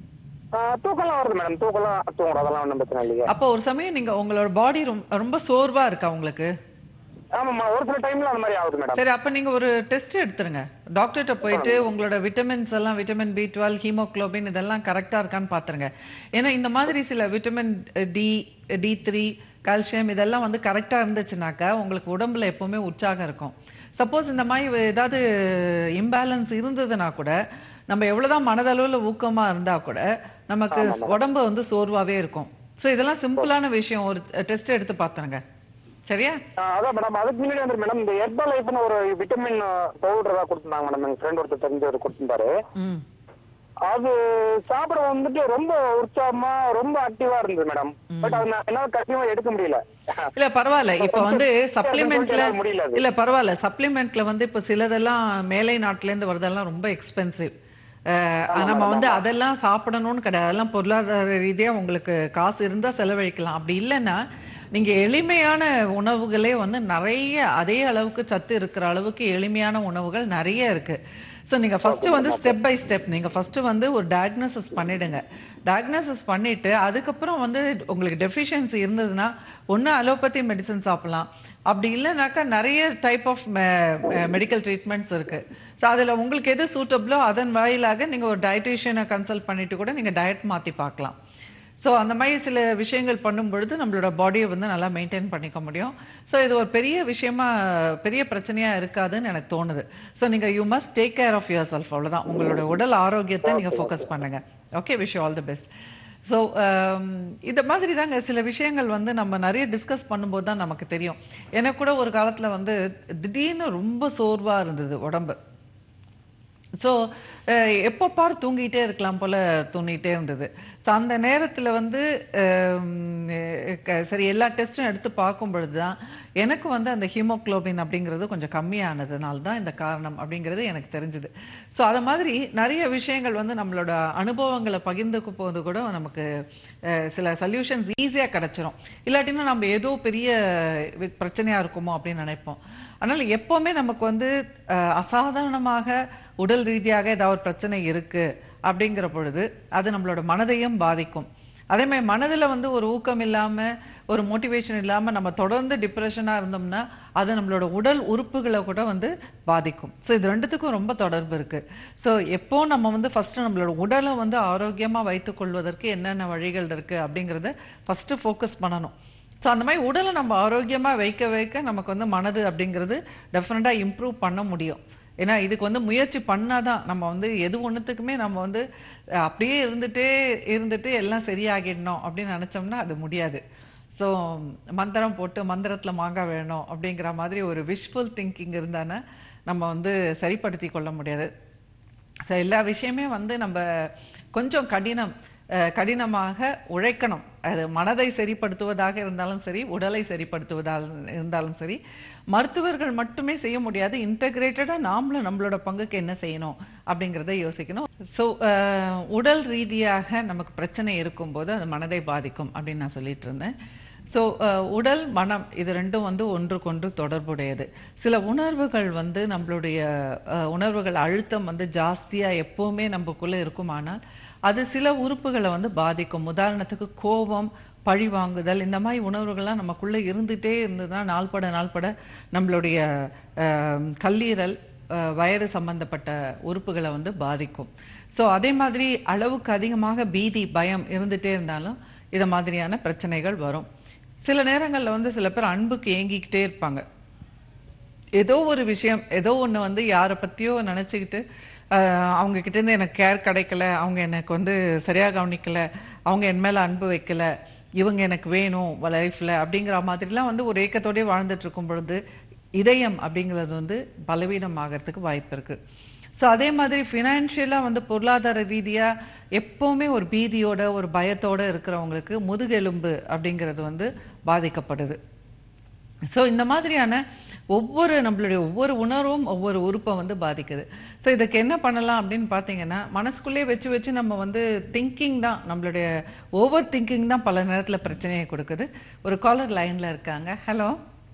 தூக்கம்லாம் வருது மேடம் தூக்கம்லாம் தூங்குறோம் அதெல்லாம் ஒன்றும் பிரச்சனை இல்லையா அப்போ ஒரு சமயம் நீங்க உங்களோட பாடி ரொம்ப சோர்வா இருக்கா உங்களுக்கு ஆமாம்மா ஒரு சில டைம்ல அந்த மாதிரி ஆகுது மேடம் சரி அப்ப நீங்க ஒரு டெஸ்ட் எடுத்துருங்க டாக்டர்கிட்ட போயிட்டு உங்களோட விட்டமின்ஸ் எல்லாம் விட்டமின் பி டுவெல் ஹீமோக்ளோபின் இதெல்லாம் கரெக்டா இருக்கான்னு பாத்துருங்க ஏன்னா இந்த மாதிரி சில vitamin D D three calcium இதெல்லாம் வந்து கரெக்டா இருந்துச்சுனாக்கா உங்களுக்கு உடம்புல எப்பவுமே உற்சாகம் இருக்கும் சப்போஸ் இந்த மாதிரி ஏதாவது இம்பேலன்ஸ் இருந்ததுன்னா கூட நம்ம எவ்வளவுதான் மனதளவுல ஊக்கமா இருந்தா கூட நமக்கு உடம்பு வந்து சோர்வாவே இருக்கும் ஸோ இதெல்லாம் சிம்பிளான விஷயம் ஒரு டெஸ்ட் எடுத்து பாத்துருங்க சரியா ஆஹ் அதான் மேடம் அதுக்கு முன்னாடி வந்து மேடம் இந்த ஹெர்பா லைஃப்னு ஒரு விட்டமின் பவுடர் தான் கொடுத்துருந்தாங்க மேடம் எங்க ஃப்ரெண்ட் ஒருத்தர் தெரிஞ்சவர் கொடுத்துருந்தாரு ம் அது சாப்பிட வந்துட்டு ரொம்ப உற்சாகமா ரொம்ப ஆக்டிவா இருந்தது மேடம் பட் அது நான் என்னால கண்டிப்பா எடுக்க முடியல இல்ல பரவாயில்ல இப்ப வந்து சப்ளிமெண்ட்ல என்னால முடியல அது. இல்ல பரவாயில்ல சப்ளிமெண்ட்ல வந்து இப்ப சிலதெல்லாம் மேலை நாட்டுல இருந்து வரதெல்லாம் ரொம்ப எக்ஸ்பென்சிவ் நம்ம வந்து அதெல்லாம் சாப்பிடணும்னு கிடையாது அதெல்லாம் பொருளாதார ரீதியா உங்களுக்கு காசு இருந்தா செலவழிக்கலாம் அப்படி இல்லைன்னா நீங்க எளிமையான உணவுகளே வந்து நிறைய அதே அளவுக்கு சத்து இருக்கிற அளவுக்கு எளிமையான உணவுகள் நிறைய இருக்கு ஸோ நீங்கள் ஃபஸ்ட்டு வந்து ஸ்டெப் பை ஸ்டெப் நீங்கள் ஃபஸ்ட்டு வந்து ஒரு டயக்னோசிஸ் பண்ணிடுங்க டயக்னோசிஸ் பண்ணிட்டு அதுக்கப்புறம் வந்து உங்களுக்கு டெஃபிஷியன்சி இருந்ததுன்னா ஒன்று அலோபதி மெடிசன் சாப்பிடலாம் அப்படி இல்லைனாக்கா நிறைய டைப் ஆஃப் மெடிக்கல் ட்ரீட்மெண்ட்ஸ் இருக்கு ஸோ அதில் உங்களுக்கு எது சூட்டபிளோ அதன் வாயிலாக நீங்கள் ஒரு டயட்டிஷியனை கன்சல்ட் பண்ணிட்டு கூட நீங்கள் டயட் மாற்றி பார்க்கலாம் ஸோ அந்த மாதிரி சில விஷயங்கள் பண்ணும் பொழுது நம்மளோட பாடியை வந்து நல்லா மெயின்டைன் பண்ணிக்க முடியும் ஸோ இது ஒரு பெரிய விஷயமா பெரிய பிரச்சனையாக இருக்காதுன்னு எனக்கு தோணுது ஸோ நீங்கள் you must take care of yourself அவ்வளோதான் உங்களோட உடல் ஆரோக்கியத்தை நீங்கள் ஃபோக்கஸ் பண்ணுங்க okay wish all the best so இந்த மாதிரி தாங்க சில விஷயங்கள் வந்து நம்ம நிறைய டிஸ்கஸ் பண்ணும்போது தான் நமக்கு தெரியும் எனக்கு கூட ஒரு காலத்தில் வந்து திடீர்னு ரொம்ப சோர்வாக இருந்தது உடம்பு ஸோ எப்போ பார் தூங்கிட்டே இருக்கலாம் போல தூங்கிட்டே இருந்தது ஸோ அந்த நேரத்தில் வந்து அஹ், க- சரி எல்லா டெஸ்ட்டும் எடுத்து பார்க்கும் பொழுது தான் எனக்கு வந்து அந்த ஹீமோக்ளோபின் அப்படிங்கிறது கொஞ்சம் கம்மியானதுனால தான் இந்த காரணம் அப்படிங்கிறது எனக்கு தெரிஞ்சுது ஸோ அது மாதிரி நிறைய விஷயங்கள் வந்து நம்மளோட அனுபவங்களை பகிர்ந்துக்கும் போது கூட நமக்கு அஹ், சில சொல்யூஷன்ஸ் ஈஸியாக கிடச்சிரும் இல்லாட்டினா நம்ம ஏதோ பெரிய வி- பிரச்சனையா இருக்குமோ அப்படின்னு நினைப்போம் அதனால எப்பவுமே நமக்கு வந்து அஹ், அசாதாரணமாக உடல் ரீதியாக ஏதாவது ஒரு பிரச்சனை இருக்கு அப்படிங்கிற பொழுது அது நம்மளோட மனதையும் பாதிக்கும் அதே மாதிரி மனதில் வந்து ஒரு ஊக்கம் இல்லாம ஒரு மோட்டிவேஷன் இல்லாம நம்ம தொடர்ந்து டிப்ரெஷனா இருந்தோம்னா அது நம்மளோட உடல் உறுப்புகளை கூட வந்து பாதிக்கும் ஸோ இது ரெண்டுத்துக்கும் ரொம்ப தொடர்பு இருக்கு ஸோ எப்போ நம்ம வந்து ஃபர்ஸ்ட் நம்மளோட உடலை வந்து ஆரோக்கியமா வைத்துக் கொள்வதற்கு என்னென்ன வழிகள் இருக்கு அப்படிங்கிறத ஃபர்ஸ்ட் ஃபோக்கஸ் பண்ணணும் ஸோ அந்த மாதிரி உடலை நம்ம ஆரோக்கியமாக வைக்க வைக்க நமக்கு வந்து மனது அப்படிங்கிறது டெஃபினட்டாக இம்ப்ரூவ் பண்ண முடியும் ஏன்னா இதுக்கு வந்து முயற்சி பண்ணாதான் நம்ம வந்து எது ஒன்றுத்துக்குமே நம்ம வந்து அஹ், அப்படியே இருந்துட்டே இருந்துட்டு எல்லாம் சரியாகிடணும் அப்படின்னு நினச்சோம்னா அது முடியாது ஸோ மந்திரம் போட்டு மந்திரத்தில் மாங்காய் வேணும் அப்படிங்கிற மாதிரி ஒரு விஷுவல் திங்கிங் இருந்தானே நம்ம வந்து சரிப்படுத்தி கொள்ள முடியாது ஸோ எல்லா விஷயமே வந்து நம்ம கொஞ்சம் கடினம் அஹ், கடினமாக உழைக்கணும் அது மனதை சரிப்படுத்துவதாக இருந்தாலும் சரி உடலை சரிப்படுத்துவதாக இருந்தாலும் சரி மருத்துவர்கள் மட்டுமே செய்ய முடியாது இன்டகிரேட்டடாக நாமளும் நம்மளோட பங்குக்கு என்ன செய்யணும் அப்படிங்கிறத யோசிக்கணும் ஸோ உடல் ரீதியாக நமக்கு பிரச்சனை இருக்கும்போது அது மனதை பாதிக்கும் அப்படின்னு நான் சொல்லிட்டு இருந்தேன் ஸோ உடல் மனம் இது ரெண்டும் வந்து ஒன்றுக்கொன்று தொடர்புடையது சில உணர்வுகள் வந்து நம்மளுடைய அஹ், உணர்வுகள் அழுத்தம் வந்து ஜாஸ்தியாக எப்போவுமே நமக்குள்ளே இருக்குமானால் அது சில உறுப்புகளை வந்து பாதிக்கும் உதாரணத்துக்கு கோபம் பழி வாங்குதல் இந்த மாதிரி உணர்வுகள்லாம் நமக்குள்ளே இருந்துகிட்டே இருந்ததுன்னா நாள்பட நாள்பட நம்மளுடைய அஹ், கல்லீரல் அஹ், வயறு சம்பந்தப்பட்ட உறுப்புகளை வந்து பாதிக்கும் ஸோ அதே மாதிரி அளவுக்கு அதிகமாக பீதி பயம் இருந்துகிட்டே இருந்தாலும் இதை மாதிரியான பிரச்சனைகள் வரும் சில நேரங்களில் வந்து சில பேர் அன்புக்கு ஏங்கிக்கிட்டே இருப்பாங்க ஏதோ ஒரு விஷயம் ஏதோ ஒன்று வந்து யாரை பற்றியோ நினச்சிக்கிட்டு அவங்க கிட்டேருந்து எனக்கு கேர் கிடைக்கல அவங்க எனக்கு வந்து சரியாக கவனிக்கல அவங்க என் மேலே அன்பு வைக்கல இவங்க எனக்கு வேணும் லைஃப்பில் அப்படிங்கிற மாதிரிலாம் வந்து ஒரு ஏக்கத்தோடயே வாழ்ந்துட்டு இருக்கும் பொழுது இதயம் அப்படிங்கிறது வந்து பலவீனம் ஆகிறதுக்கு வாய்ப்பு இருக்குது ஸோ அதே மாதிரி ஃபினான்ஷியலாக வந்து பொருளாதார ரீதியாக எப்போவுமே ஒரு பீதியோட ஒரு பயத்தோட இருக்கிறவங்களுக்கு முதுகெலும்பு அப்படிங்கிறது வந்து பாதிக்கப்படுது ஸோ இந்த மாதிரியான ஒவ்வொரு நம்மளுடைய ஒவ்வொரு உணர்வும் ஒவ்வொரு உறுப்பை வந்து பாதிக்குது ஸோ இதுக்கு என்ன பண்ணலாம் அப்படின்னு பார்த்தீங்கன்னா மனசுக்குள்ளே வச்சு வச்சு நம்ம வந்து திங்கிங் தான் நம்மளுடைய ஓவர் திங்கிங் தான் பல நேரத்தில் பிரச்சனையை கொடுக்குது ஒரு காலர் லைனில் இருக்காங்க ஹலோ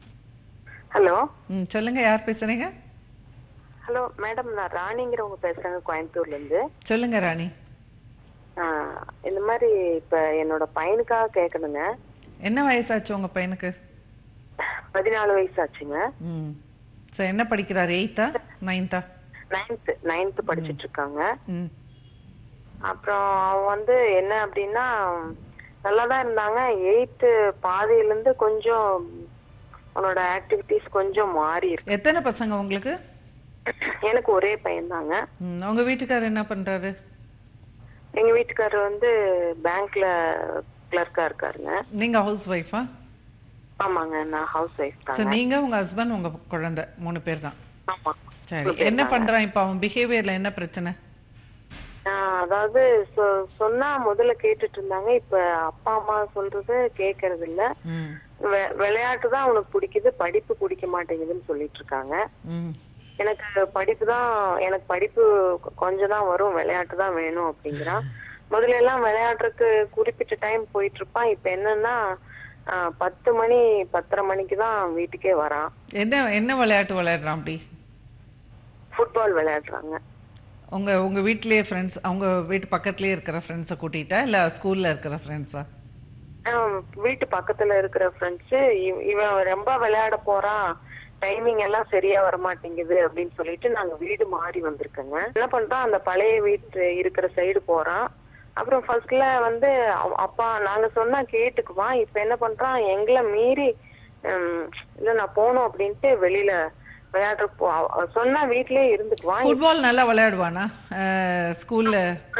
ஹலோ ம் சொல்லுங்கள் யார் பேசுகிறீங்க ஹலோ மேடம் நான் ராணிங்கிறவங்க பேசுறேங்க கோயம்புத்தூர்ல இருந்து சொல்லுங்க ராணி ஆஹ் இந்த மாதிரி இப்ப என்னோட பையனுக்காக கேட்கணுங்க என்ன வயசாச்சு உங்கள் பையனுக்கு பதினாலு வயசு ஆச்சுங்க ம் ஸோ என்ன படிக்கிறார் எயித்தா நைன்த்தா நைன்த் நைன்த் படிச்சிட்டு இருக்காங்க ம் அப்புறம் அவன் வந்து என்ன அப்படின்னா நல்லா தான் இருந்தாங்க எயித்து பாதியில இருந்து கொஞ்சம் அவனோட ஆக்டிவிட்டிஸ் கொஞ்சம் மாறி இருக்கு எத்தனை பசங்க உங்களுக்கு எனக்கு ஒரே பையன் தாங்க ம் உங்கள் வீட்டுக்காரர் என்ன பண்ணுறாரு எங்க வீட்டுக்காரர் வந்து பேங்க்ல கிளர்க்கா இருக்காருங்க நீங்கள் ஹவுஸ் ஒய்ஃபா ஆமாங்க நான் ஹவுஸ் ஒய்ஃப் ஸோ தாங்க நீங்கள் உங்கள் ஹஸ்பண்ட் உங்கள் குழந்தை மூணு பேர் தான் ஆமா சரி என்ன பண்ணுறான் இப்போ அவன் பிஹேவியரில் என்ன பிரச்சனை ஆஹ் அதாவது சொ- சொன்னா முதல்ல கேட்டுட்டு இருந்தாங்க இப்ப அப்பா அம்மா சொல்றது கேக்குறது இல்ல ம் வெ- விளையாட்டு தான் அவனுக்கு பிடிக்குது படிப்பு பிடிக்க மாட்டேங்குதுன்னு சொல்லிட்டு இருக்காங்க ம் எனக்கு படிப்பு தான் எனக்கு படிப்பு கொ- கொஞ்சம் தான் வரும் விளையாட்டு தான் வேணும் அப்படிங்கிறான் முதல்ல எல்லாம் விளையாடுறதுக்கு குறிப்பிட்ட டைம் போயிட்டு இருப்பான் இப்ப என்னன்னா ஆஹ் பத்து மணி பத்தரை மணிக்கு தான் வீட்டுக்கே வரான் என்ன என்ன விளையாட்டு விளையாடுறான் அப்படி ஃபுட்பால் விளையாடுறாங்க உங்கள் உங்கள் வீட்லேயே ஃப்ரெண்ட்ஸ் அவங்க வீட்டு பக்கத்துலேயே இருக்கிற ஃப்ரெண்ட்ஸை கூட்டிகிட்டா இல்லை ஸ்கூலில் இருக்கிற ஃப்ரெண்ட்ஸா ஆஹ் வீட்டு பக்கத்துல இருக்கிற ஃப்ரெண்ட்ஸ் இவன் ரொம்ப விளையாட போறான் டைமிங் எல்லாம் சரியா வர மாட்டேங்குது அப்படின்னு சொல்லிட்டு நாங்க வீடு மாறி வந்திருக்கோங்க என்ன பண்றான் அந்த பழைய வீட்டு இருக்கிற சைடு போறான் அப்புறம் ஃபர்ஸ்ட்ல வந்து அவ- அப்பா நாங்க சொன்னா கேட்டுக்குவான் இப்ப என்ன பண்றான் எங்களை மீறி ஹம், இல்ல நான் போகணும் அப்படின்ட்டு வெளியில விளையாடுற போ அவ- அவ சொன்னா வீட்லயே இருந்துக்குவான் ஃபுட்பால் நல்லா விளையாடுவானா ஸ்கூலில்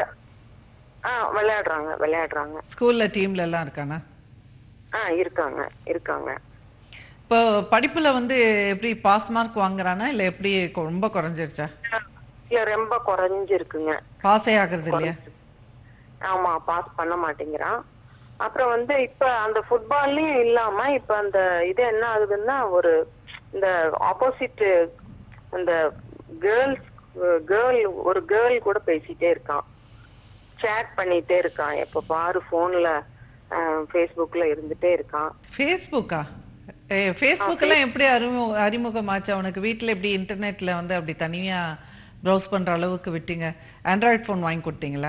ஆஹ் விளையாடுறாங்க விளையாடுறாங்க ஸ்கூலில் டீம்ல எல்லாம் இருக்கானா ஆஹ் இருக்காங்க இருக்காங்க இப்போ படிப்பில் வந்து எப்படி பாஸ் மார்க் வாங்குறானா இல்லை எப்படி கொ- ரொம்ப குறைஞ்சிருச்சா இல்ல ரொம்ப குறைஞ்சிருக்குங்க பாஸே ஆகுறது இல்லையா ஆமா பாஸ் பண்ண மாட்டேங்கிறான் அப்புறம் வந்து இப்ப அந்த ஃபுட்பால்லயும் இல்லாம இப்ப அந்த இது என்ன ஆகுதுன்னா ஒரு இந்த ஆப்போசிட் இந்த கேர்ள்ஸ் கேர்ள் ஒரு கேர்ள் கூட பேசிட்டே இருக்கான் சேட் பண்ணிட்டே இருக்கான் எப்ப பாரு போன்ல ஃபேஸ்புக்ல இருந்துட்டே இருக்கான் ஃபேஸ்புக்கா ஏ ஃபேஸ்புக்கெல்லாம் எப்படி அறிமுக அறிமுகமாச்சு அவனுக்கு வீட்டில் எப்படி இன்டர்நெட்டில் வந்து அப்படி தனியாக ப்ரௌஸ் பண்ணுற அளவுக்கு விட்டீங்க ஆண்ட்ராய்ட் ஃபோன் வாங்கி கொடுத்தீங்களா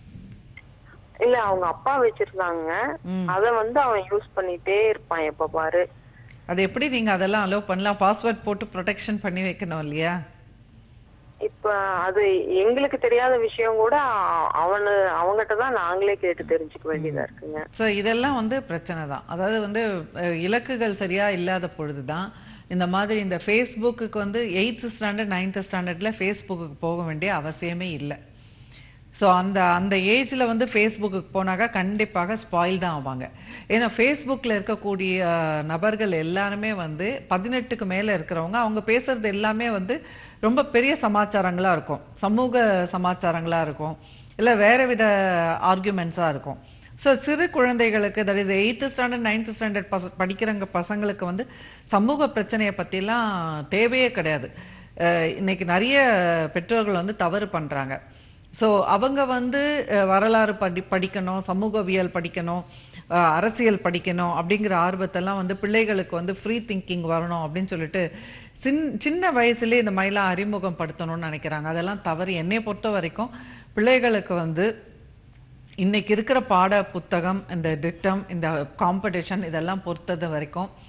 இல்ல அவங்க அப்பா வச்சிருந்தாங்க அத வந்து அவன் யூஸ் பண்ணிட்டே இருப்பான் எப்ப பாரு அது எப்படி நீங்கள் அதெல்லாம் அலோவ் பண்ணலாம் பாஸ்வேர்ட் போட்டு ப்ரொடெக்ஷன் பண்ணி வைக்கணும் இல்லையா இப்ப அது எங்களுக்கு தெரியாத விஷயம் கூட அ- அவனு அவங்ககிட்ட தான் நாங்களே கேட்டு தெரிஞ்சுக்க வேண்டியதா இருக்குங்க ஸோ இதெல்லாம் வந்து பிரச்சனை தான் அதாவது வந்து அஹ், இலக்குகள் சரியாக இல்லாத பொழுது தான் இந்த மாதிரி இந்த ஃபேஸ்புக்குக்கு வந்து எயித்து ஸ்டாண்டர்ட் நைன்த்து ஸ்டாண்டர்டில் ஃபேஸ்புக்குக்கு போக வேண்டிய அவசியமே இல்லை ஸோ அந்த அந்த ஏஜில் வந்து ஃபேஸ்புக்குக்கு போனாக்கா கண்டிப்பாக ஸ்பாயில் தான் ஆவாங்க ஏன்னா ஃபேஸ்புக்கில் இருக்கக்கூடிய அஹ், நபர்கள் எல்லாருமே வந்து பதினெட்டுக்கு மேலே இருக்கிறவங்க அவங்க பேசுறது எல்லாமே வந்து ரொம்ப பெரிய சமாச்சாரங்களாக இருக்கும் சமூக சமாச்சாரங்களாக இருக்கும் இல்லை வேறு வித ஆர்குமெண்ட்ஸாக இருக்கும் ஸோ சிறு குழந்தைகளுக்கு that is eighth standard ninth standard பச படிக்கிறவங்க பசங்களுக்கு வந்து சமூக பிரச்சனையை பற்றிலாம் தேவையே கிடையாது அஹ் இன்னைக்கு நிறைய பெற்றோர்கள் வந்து தவறு பண்ணுறாங்க ஸோ அவங்க வந்து அஹ், வரலாறு படி படிக்கணும் சமூகவியல் படிக்கணும் அஹ், அரசியல் படிக்கணும் அப்படிங்கிற ஆர்வத்தெல்லாம் வந்து பிள்ளைகளுக்கு வந்து ஃப்ரீ திங்கிங் வரணும் அப்படின்னு சொல்லிட்டு சின் சின்ன வயசுலேயே இந்த மாதிரிலாம் அறிமுகம் படுத்தணும்னு நினைக்கிறாங்க அதெல்லாம் தவறு என்னை பொறுத்த வரைக்கும் பிள்ளைகளுக்கு வந்து இன்னைக்கு இருக்கிற பாட புத்தகம் இந்த திட்டம் இந்த காம்படிஷன் இதெல்லாம் பொறுத்தது வரைக்கும்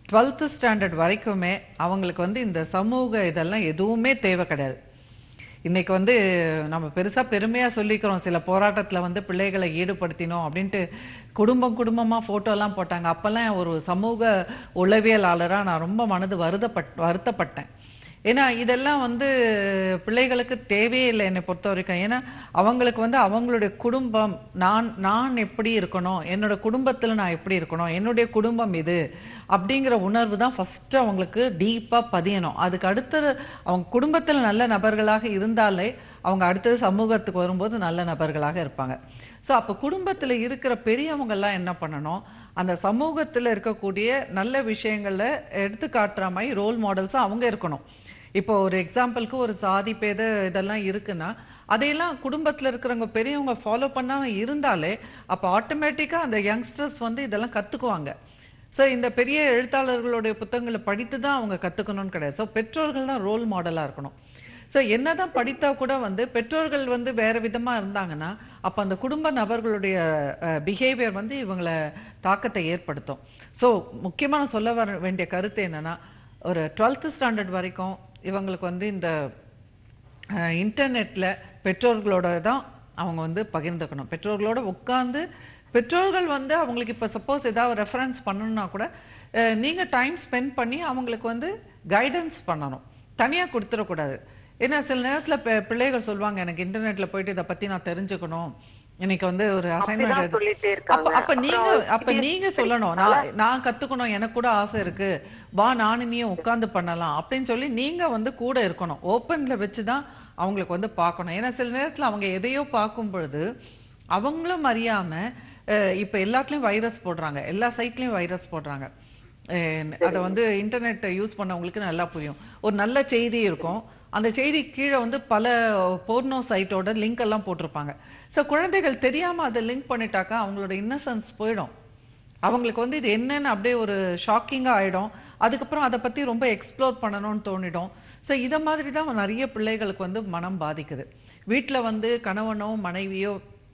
டுவெல்த்து ஸ்டாண்டர்ட் வரைக்குமே அவங்களுக்கு வந்து இந்த சமூக இதெல்லாம் எதுவுமே தேவை கிடையாது இன்னைக்கு வந்து நம்ம பெருசா பெருமையா சொல்லிக்கிறோம் சில போராட்டத்துல வந்து பிள்ளைகளை ஈடுபடுத்தினோம் அப்படின்ட்டு குடும்பம் குடும்பமா photo எல்லாம் போட்டாங்க அப்பெல்லாம் ஒரு சமூக உளவியலாளரா நான் ரொம்ப மனது வருதப்பட் வருத்தப்பட்டேன் ஏன்னா இதெல்லாம் வந்து பிள்ளைகளுக்கு தேவையே இல்லை என்னை பொறுத்த வரைக்கும் ஏன்னா அவங்களுக்கு வந்து அவங்களுடைய குடும்பம் நான் நான் எப்படி இருக்கணும் என்னோட குடும்பத்துல நான் எப்படி இருக்கணும் என்னுடைய குடும்பம் இது அப்படிங்கிற உணர்வு தான் ஃபர்ஸ்ட் அவங்களுக்கு டீப்பா பதியணும் அதுக்கு அடுத்தது அவங்க குடும்பத்துல நல்ல நபர்களாக இருந்தாலே அவங்க அடுத்தது சமூகத்துக்கு வரும்போது நல்ல நபர்களாக இருப்பாங்க ஸோ அப்போ குடும்பத்துல இருக்கிற பெரியவங்கெல்லாம் என்ன பண்ணணும் அந்த சமூகத்துல இருக்கக்கூடிய நல்ல விஷயங்களை எடுத்து காட்டுற மாதிரி ரோல் மாடல்ஸாக அவங்க இருக்கணும் இப்போ ஒரு எக்ஸாம்பிளுக்கு ஒரு சாதி பேத இதெல்லாம் இருக்குன்னா அதையெல்லாம் குடும்பத்துல இருக்கிறவங்க பெரியவங்க ஃபாலோ பண்ணாம இருந்தாலே அப்போ ஆட்டோமேட்டிக்காக அந்த யங்ஸ்டர்ஸ் வந்து இதெல்லாம் கத்துக்குவாங்க ஸோ இந்த பெரிய எழுத்தாளர்களுடைய புத்தகங்களை படித்து தான் அவங்க கத்துக்கணும்னு கிடையாது ஸோ பெற்றோர்கள் தான் ரோல் மாடலா இருக்கணும் ஸோ என்னதான் படித்தா கூட வந்து பெற்றோர்கள் வந்து வேற விதமா இருந்தாங்கன்னா அப்போ அந்த குடும்ப நபர்களுடைய பிஹேவியர் வந்து இவங்களை தாக்கத்தை ஏற்படுத்தும் ஸோ முக்கியமா நான் சொல்ல வர வேண்டிய கருத்து என்னன்னா ஒரு டுவெல்த்து ஸ்டாண்டர்ட் வரைக்கும் இவங்களுக்கு வந்து இந்த இன்டர்நெட்டில் பெற்றோர்களோட தான் அவங்க வந்து பகிர்ந்துக்கணும் பெற்றோர்களோட உட்காந்து பெற்றோர்கள் வந்து அவங்களுக்கு இப்போ சப்போஸ் ஏதாவது ரெஃபரன்ஸ் பண்ணணும்னா கூட அஹ், நீங்க டைம் ஸ்பெண்ட் பண்ணி அவங்களுக்கு வந்து கைடன்ஸ் பண்ணணும் தனியா கொடுத்துடக்கூடாது ஏன்னா சில நேரத்துல பி- பிள்ளைகள் சொல்லுவாங்க எனக்கு இன்டர்நெட்ல போயிட்டு இதை பத்தி நான் தெரிஞ்சுக்கணும் இன்னைக்கு வந்து ஒரு அப்படிதான் அசைன்மெண்ட் சொல்லிட்டே இருக்காங்க. அப்ப அப்ப நீங்க அப்புறம் அப்ப நீங்க சொல்லணும் நான் நான் கத்துக்கணும் எனக்கு கூட ஆசை இருக்கு வா நானும் நீயும் உட்கார்ந்து பண்ணலாம் அப்படின்னு சொல்லி நீங்க வந்து கூட இருக்கணும் ஓப்பன்ல வச்சு தான் அவங்களுக்கு வந்து பார்க்கணும் ஏன்னா சில நேரத்துல அவங்க எதையோ பார்க்கும் பொழுது அவங்களும் அறியாம அஹ், இப்ப எல்லாத்துலயும் வைரஸ் போடுறாங்க எல்லா சைட்லயும் வைரஸ் போடுறாங்க அஹ், அதை வந்து இன்டர்நெட்டை யூஸ் பண்ணவங்களுக்கு நல்லா புரியும் ஒரு நல்ல செய்தி இருக்கும் அந்த செய்தி கீழே வந்து பல போர்னோ சைட்டோட லிங்க் எல்லாம் போட்டிருப்பாங்க ஸோ குழந்தைகள் தெரியாம அதை லிங்க் பண்ணிட்டாக்கா அவங்களோட இன்னசென்ஸ் போயிடும் அவங்களுக்கு வந்து இது என்னன்னு அப்படியே ஒரு ஷாக்கிங்காக ஆயிடும் அதுக்கப்புறம் அதை பத்தி ரொம்ப எக்ஸ்ப்ளோர் பண்ணணும்னு தோணிடும் ஸோ இதை மாதிரி தான் நிறைய பிள்ளைகளுக்கு வந்து மனம் பாதிக்குது வீட்டில் வந்து கணவனோ மனைவியோ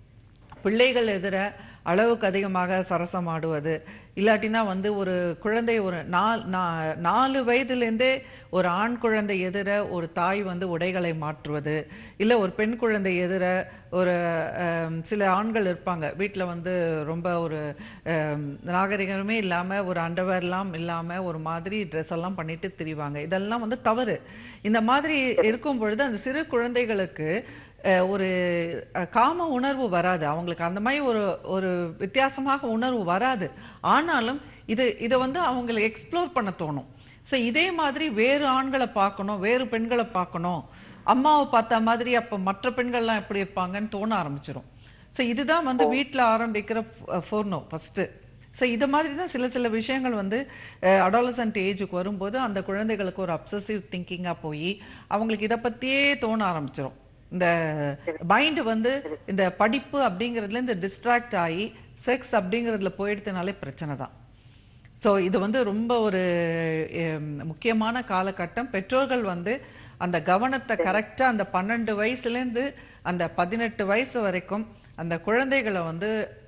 பிள்ளைகள் எதிர அளவுக்கு அதிகமாக சரசம் ஆடுவது இல்லாட்டினா வந்து ஒரு குழந்தை ஒரு நால் நா- நாலு வயதுலேருந்தே ஒரு ஆண் குழந்தை எதிர ஒரு தாய் வந்து உடைகளை மாற்றுவது இல்லை ஒரு பெண் குழந்தை எதிர ஒரு ஆம், சில ஆண்கள் இருப்பாங்க வீட்டில் வந்து ரொம்ப ஒரு ஆம், நாகரிகமே இல்லாமல் ஒரு அண்டர்வேர்லாம் இல்லாமல் ஒரு மாதிரி ட்ரெஸ் எல்லாம் பண்ணிட்டு திரிவாங்க இதெல்லாம் வந்து தவறு இந்த மாதிரி இருக்கும் பொழுது அந்த சிறு குழந்தைகளுக்கு அஹ், ஒரு அஹ், காம உணர்வு வராது அவங்களுக்கு அந்த மாதிரி ஒரு ஒரு வித்தியாசமாக உணர்வு வராது ஆனாலும் இது இதை வந்து அவங்களை எக்ஸ்ப்ளோர் பண்ண தோணும் ஸோ இதே மாதிரி வேறு ஆண்களை பார்க்கணும் வேறு பெண்களை பார்க்கணும் அம்மாவை பார்த்த மாதிரி அப்போ மற்ற பெண்கள்லாம் எப்படி இருப்பாங்கன்னு தோண ஆரம்பிச்சிடும் ஸோ இதுதான் வந்து வீட்டில் ஆரம்பிக்கிற ஃபோர்னோ ஃபஸ்ட்டு ஸோ இது மாதிரி தான் சில சில விஷயங்கள் வந்து அடாலசன்ட் ஏஜுக்கு வரும்போது அந்த குழந்தைகளுக்கு ஒரு அப்சசிவ் திங்கிங்காக போய் அவங்களுக்கு இதை பற்றியே தோண ஆரம்பிச்சிடும் இந்த மைண்டு வந்து இந்த படிப்பு அப்படிங்கிறதுல இந்த டிஸ்ட்ராக்ட் ஆகி செக்ஸ் அப்படிங்கிறதுல போயிடுத்துனாலே பிரச்சனை தான் ஸோ இது வந்து ரொம்ப ஒரு எம், முக்கியமான காலகட்டம் பெற்றோர்கள் வந்து அந்த கவனத்தை கரெக்டாக அந்த பன்னெண்டு வயசுலேருந்து அந்த பதினெட்டு வயசு வரைக்கும் அந்த குழந்தைகளை வந்து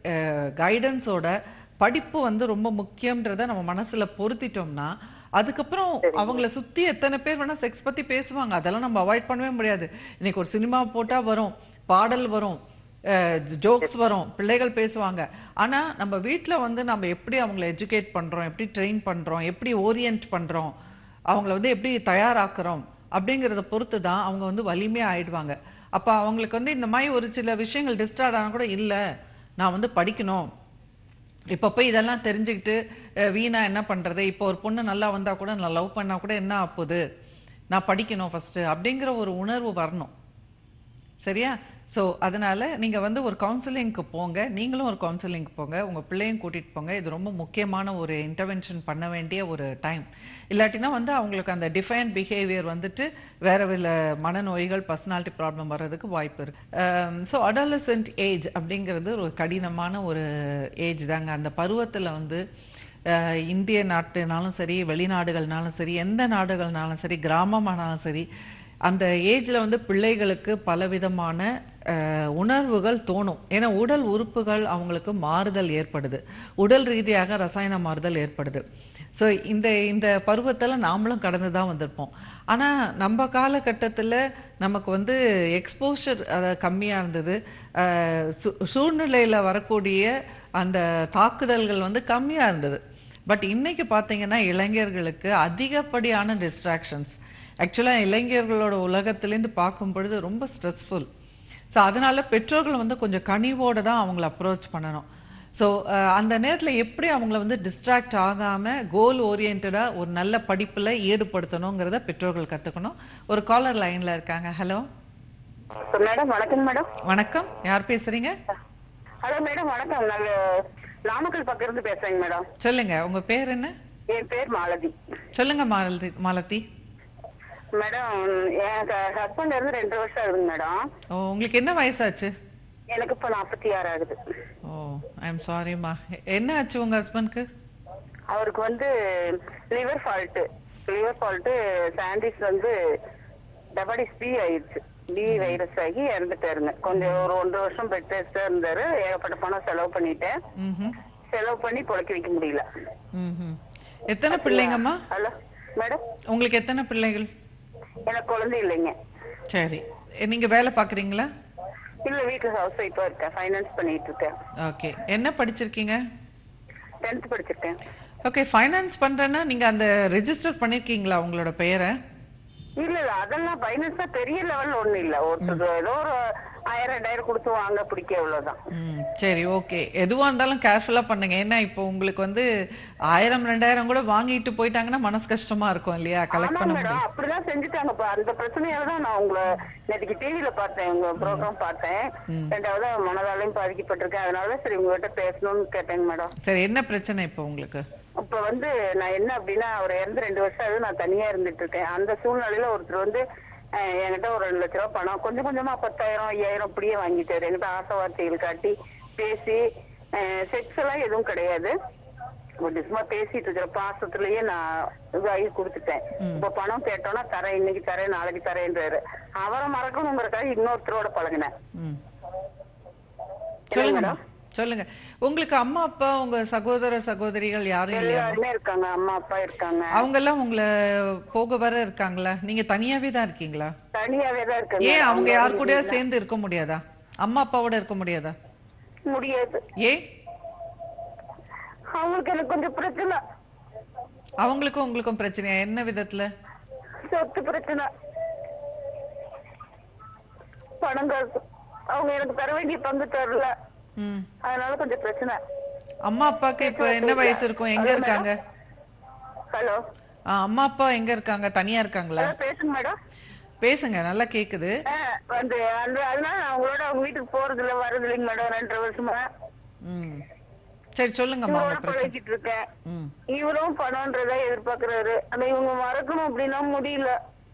கைடன்ஸோட படிப்பு வந்து ரொம்ப முக்கியன்றத நம்ம மனசுல பொருத்திட்டோம்னா அதுக்கப்புறம் அவங்கள சுத்தி எத்தனை பேர் வேணா செக்ஸ் பத்தி பேசுவாங்க அதெல்லாம் நம்ம அவாய்ட் பண்ணவே முடியாது இன்னைக்கு ஒரு சினிமா போட்டா வரும் பாடல் வரும் ஜோக்ஸ் வரும் பிள்ளைகள் பேசுவாங்க ஆனா நம்ம வீட்ல வந்து நம்ம எப்படி அவங்கள எஜுகேட் பண்றோம் எப்படி ட்ரெயின் பண்றோம் எப்படி ஓரியன்ட் பண்றோம் அவங்கள வந்து எப்படி தயாராக்குறோம் அப்படிங்கிறத பொறுத்து தான் அவங்க வந்து வலிமையா ஆயிடுவாங்க அப்ப அவங்களுக்கு வந்து இந்த மாதிரி ஒரு சில விஷயங்கள் டிஸ்டார்ட் ஆனா கூட இல்ல நான் வந்து படிக்கணும் இப்போ போய் இதெல்லாம் தெரிஞ்சுக்கிட்டு அஹ், வீணா என்ன பண்றது இப்போ ஒரு பொண்ணு நல்லா வந்தா கூட நான் லவ் பண்ணா கூட என்ன ஆகுது நான் படிக்கணும் ஃபர்ஸ்ட் அப்படிங்கிற ஒரு உணர்வு வரணும் சரியா ஸோ அதனால நீங்க வந்து ஒரு கவுன்சிலிங்க்கு போங்க நீங்களும் ஒரு கவுன்சிலிங்க்கு போங்க உங்க பிள்ளையும் கூட்டிட்டு போங்க இது ரொம்ப முக்கியமான ஒரு இன்டர்வென்ஷன் பண்ண வேண்டிய ஒரு டைம் இல்லாட்டினா வந்து அவங்களுக்கு அந்த டிஃபைன் பிஹேவியர் வந்துட்டு வேற வித மனநோய்கள் பர்சனாலிட்டி ப்ராப்ளம் வர்றதுக்கு வாய்ப்பு இருக்கு ஸோ அடாலசென்ட் ஏஜ் அப்படிங்கிறது ஒரு கடினமான ஒரு ஏஜ் தாங்க அந்த பருவத்துல வந்து அஹ், இந்திய நாட்டுனாலும் சரி வெளிநாடுகள்னாலும் சரி எந்த நாடுகள்னாலும் சரி கிராமமானாலும் சரி அந்த ஏஜ்ல வந்து பிள்ளைகளுக்கு பலவிதமான அஹ், உணர்வுகள் தோணும் ஏன்னா உடல் உறுப்புகள் அவங்களுக்கு மாறுதல் ஏற்படுது உடல் ரீதியாக ரசாயன மாறுதல் ஏற்படுது ஸோ இந்த இந்த பருவத்தில் நாமளும் கடந்து தான் வந்திருப்போம் ஆனால் நம்ம காலகட்டத்தில் நமக்கு வந்து எக்ஸ்போஷர் கம்மியாக இருந்தது அஹ், சூ- சூழ்நிலையில வரக்கூடிய அந்த தாக்குதல்கள் வந்து கம்மியாக இருந்தது பட் இன்னைக்கு பார்த்தீங்கன்னா இளைஞர்களுக்கு அதிகப்படியான டிஸ்ட்ராக்ஷன்ஸ் ஆக்சுவலாக இளைஞர்களோட உலகத்திலேருந்து பார்க்கும் பொழுது ரொம்ப ஸ்ட்ரெஸ்ஃபுல் ஸோ அதனால பெற்றோர்கள் வந்து கொஞ்சம் கனிவோடு தான் அவங்கள அப்ரோச் பண்ணணும் ஸோ அந்த நேரத்தில் எப்படி அவங்கள வந்து டிஸ்ட்ராக்ட் ஆகாமல் கோல் ஓரியன்டாக ஒரு நல்ல படிப்பில் ஈடுபடுத்தணுங்கிறத பெற்றோர்கள் கற்றுக்கணும் ஒரு காலர் லைனில் இருக்காங்க ஹலோ மேடம் வணக்கம் மேடம் வணக்கம் யார் பேசுறீங்க ஹலோ மேடம் வணக்கம் நான் நாமக்கல் பக்கம் இருந்து பேசுறேங்க மேடம் சொல்லுங்க உங்க பேர் என்ன என் பேர் மாலதி சொல்லுங்க மாலதி மாலதி மேடம் என் ஹஸ்பண்ட் இருந்து ரெண்டு வருஷம் ஆகுதுங்க மேடம் ஓ உங்களுக்கு என்ன வயசாச்சு எனக்கு இப்ப நாற்பத்தி ஆறு ஆகுது ஓ ஐ எம் சாரிம்மா என்ன ஆச்சு உங்க ஹஸ்பண்ட்க்கு அவருக்கு வந்து liver fault liver fault jaundice வந்து டபாடிஸ் பி ஆயிடுச்சு பி வைரஸ் ஆகி இறந்துட்டாருங்க கொஞ்சம் ஒரு ஒன்றரை வருஷம் பெட் ரெஸ்டா இருந்தாரு ஏகப்பட்ட பணம் செலவு பண்ணிட்டேன் ம் செலவு பண்ணி பொழைக்க வைக்க முடியல ம் எத்தனை பிள்ளைங்கம்மா ஹலோ மேடம் உங்களுக்கு எத்தனை பிள்ளைகள் எனக்கு குழந்தை இல்லைங்க சரி எ, நீங்க வேலை பார்க்குறீங்களா இல்ல வீட்டுல ஹவுஸ் ஒய்ஃபா இருக்கேன் ஃபைனான்ஸ் பண்ணிட்டு இருக்கேன் ஓகே என்ன படிச்சிருக்கீங்க டென்த் படிச்சிருக்கேன் ஓகே ஃபைனான்ஸ் பண்றேன்னா நீங்க அந்த ரெஜிஸ்டர் பண்ணிருக்கீங்களா உங்களோட பெயரை இல்ல இல்ல அதெல்லாம் ஃபைனான்ஸா பெரிய லெவல்ல ஒண்ணும் இல்ல ஒருத்தருக்கு ஏதோ ஒரு ஆயிரம் ரெண்டாயிரம் கொடுத்து வாங்க பிடிக்க அவ்வளவுதான் ம் சரி ஓகே எதுவாக இருந்தாலும் கேர்ஃபுல்லாக பண்ணுங்க ஏன்னா இப்போ உங்களுக்கு வந்து ஆயிரம் ரெண்டாயிரம் கூட வாங்கிட்டு போயிட்டாங்கன்னா மனசு கஷ்டமா இருக்கும் இல்லையா கலெக்ட் ஆமா பண்ண மேடம் முடியும் அப்படிதான் செஞ்சுட்டாங்கப்பா அந்த பிரச்சனையால தான் நான் உங்களை நேற்றுக்கு டிவில பார்த்தேன் உங்க ப்ரோக்ராம் பார்த்தேன் ரெண்டாவது மனதாலையும் பாதிக்கப்பட்டிருக்கேன் அதனால சரி உங்ககிட்ட பேசணும்னு கேட்டேங்க மேடம் சரி என்ன பிரச்சனை இப்போ உங்களுக்கு இப்ப வந்து நான் என்ன அப்படின்னா அவர் இறந்து ரெண்டு வருஷம் ஆகுது நான் தனியா இருந்துட்டு இருக்கேன் அந்த சூழ்நிலையில ஒருத்தர் வந்து அஹ், என்கிட்ட ஒரு ரெண்டு லட்ச ரூபா பணம் கொஞ்சம் கொஞ்சமா பத்தாயிரம் ஐயாயிரம் அப்படியே வாங்கிட்டாரு என்கிட்ட ஆசை வார்த்தைகள் காட்டி பேசி செக்ஸ் எல்லாம் எதுவும் கிடையாது ஒரு சும்மா பேசிட்டு இருக்கிற பாசத்திலேயே நான் இதாகி கொடுத்துட்டேன் இப்ப பணம் கேட்டோம்னா தரேன் இன்னைக்கு தரேன் நாளைக்கு தரேன்றாரு அவரை மறக்கணுங்கிறக்காக இன்னொருத்தரோட பழகினேன் ம் என்ன சொல்லுங்கம்மா மேடம்? சொல்லுங்க உங்களுக்கு அம்மா அப்பா உங்க சகோதர சகோதரிகள் யாரும் இல்லையா எல்லாருமே இருக்காங்க அம்மா அப்பா இருக்காங்க அவங்க எல்லாம் உங்களை போக வர இருக்காங்களா நீங்க தனியாவே தான் இருக்கீங்களா தனியாவே தான் இருக்காங்க ஏன் அவங்க யார் கூடயா சேர்ந்து இருக்க முடியாதா அம்மா அப்பாவோட இருக்க முடியாதா முடியாது ஏன் அவங்களுக்கு எனக்கு கொஞ்சம் பிரச்சனை அவங்களுக்கும் உங்களுக்கும் பிரச்சனையா என்ன விதத்துல சொத்து பிரச்சனை பணம் காசு அவங்க எனக்கு தர வேண்டிய பங்கு தரல ம் அதனால கொஞ்சம் பிரச்சனை அம்மா அப்பாக்கு இப்ப என்ன வயசு இருக்கும் எங்க Hello, இருக்காங்க ஹலோ ஆ, அம்மா அப்பா எங்க இருக்காங்க தனியா இருக்காங்களா ஹலோ பேசுங்க மேடம் பேசுங்க நல்லா கேக்குது வந்து அந்த அதனால நான் அவங்களோட அவங்க வீட்டுக்கு போறது இல்ல வர்றது இல்லைங்க மேடம் ரெண்டரை வருஷமா ம் சரி சொல்லுங்கம்மா இவரோட உங்க பிரச்சனை பழகிட்டு இருக்கேன் ம் இவரும் பணம்ன்றத எதிர்பார்க்கறாரு ஆனா இவங்க மறக்கணும் அப்படின்னா முடியல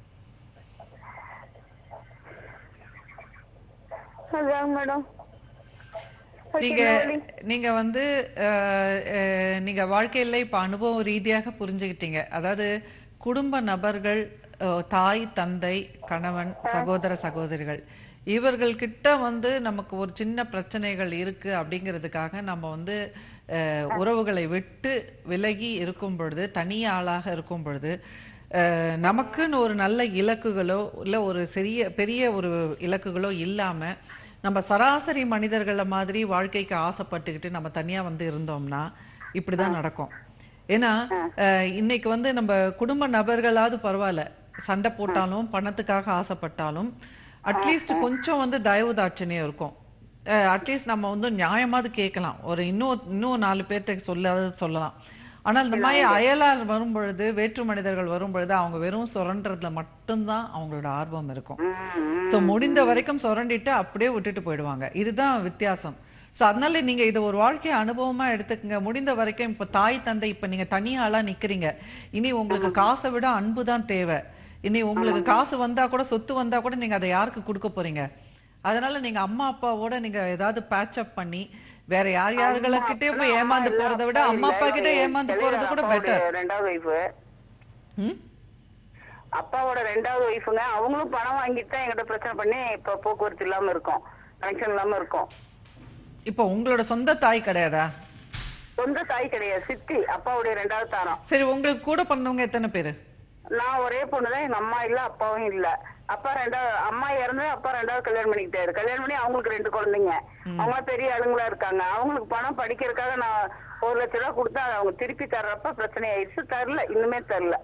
அதாங்க மேடம் நீங்க நீங்க வந்து அஹ், அஹ், நீங்க வாழ்க்கையில இப்ப அனுபவ ரீதியாக புரிஞ்சுக்கிட்டீங்க அதாவது குடும்ப நபர்கள் அஹ், தாய் தந்தை கணவன் சகோதர சகோதரிகள் இவர்கள்கிட்ட வந்து நமக்கு ஒரு சின்ன பிரச்சனைகள் இருக்கு அப்படிங்கிறதுக்காக நம்ம வந்து அஹ், உறவுகளை விட்டு விலகி இருக்கும் பொழுது தனி ஆளாக இருக்கும் பொழுது அஹ், நமக்குன்னு ஒரு நல்ல இலக்குகளோ இல்லை ஒரு சிறிய பெரிய ஒரு இலக்குகளோ இல்லாம நம்ம சராசரி மனிதர்களை மாதிரி வாழ்க்கைக்கு ஆசைப்பட்டுக்கிட்டு நம்ம தனியா வந்து இருந்தோம்னா இப்படிதான் நடக்கும் ஏன்னா அஹ், இன்னைக்கு வந்து நம்ம குடும்ப நபர்களாவது பரவாயில்ல சண்டை போட்டாலும் பணத்துக்காக ஆசைப்பட்டாலும் அட்லீஸ்ட் கொஞ்சம் வந்து தயவு தாட்சணியம் இருக்கும் அட்லீஸ்ட் நம்ம வந்து நியாயமாவது கேட்கலாம் ஒரு இன்னும் இன்னும் நாலு பேர்கிட்ட சொல்ல சொல்லலாம் ஆனால் இந்த மாதிரி அயலார் வரும் பொழுது வேற்று மனிதர்கள் வரும் பொழுது அவங்க வெறும் சுரண்டுறதுல மட்டும்தான் அவங்களோட ஆர்வம் இருக்கும் ஸோ முடிந்த வரைக்கும் சுரண்டிட்டு அப்படியே விட்டுட்டு போயிடுவாங்க இதுதான் வித்தியாசம் ஸோ அதனால நீங்க இதை ஒரு வாழ்க்கை அனுபவமா எடுத்துக்கங்க முடிந்த வரைக்கும் இப்போ தாய் தந்தை இப்போ நீங்க தனி ஆளா நிக்கிறீங்க இனி உங்களுக்கு காசை விட அன்பு தான் தேவை இனி உங்களுக்கு காசு வந்தா கூட சொத்து வந்தா கூட நீங்க அதை யாருக்கு கொடுக்க போறீங்க அதனால நீங்க அம்மா அப்பாவோட நீங்க ஏதாவது பேட்ச் அப் பண்ணி வேற யார் யாருக்கிட்டே போய் ஏமாந்து போறதை விட அம்மா அப்பா கிட்ட ஏமாந்து போறது கூட பெட்டர் ரெண்டாவது ஒய்ஃபு ம் அப்பாவோட ரெண்டாவது ஒய்ஃபுங்க அவங்களும் பணம் வாங்கிட்டு தான் எங்கிட்ட பிரச்சனை பண்ணி இப்ப போக்குவரத்து இல்லாம இருக்கோம் கனெக்ஷன் இல்லாம இருக்கோம் இப்போ உங்களோட சொந்த தாய் கிடையாதா சொந்த தாய் கிடையாது சித்தி அப்பாவுடைய ரெண்டாவது தாரம் சரி உங்களுக்கு கூட பிறந்தவங்க எத்தனை பேர் நான் ஒரே பொண்ணுதான் எங்க அம்மா இல்ல அப்பாவும் இல்ல அப்பா ரெண்டாவது அம்மா இறந்து அப்பா ரெண்டாவது கல்யாணம் பண்ணிக்கிட்டாரு கல்யாணம் பண்ணி அவங்களுக்கு ரெண்டு குழந்தைங்க அவங்க பெரிய ஆளுங்களா இருக்காங்க அவங்களுக்கு பணம் படிக்கிறதுக்காக நான் ஒரு லட்ச ரூபா கொடுத்தா அதை அவங்க திருப்பி தர்றப்ப பிரச்சனை ஆயிடுச்சு தரல இன்னுமே தரல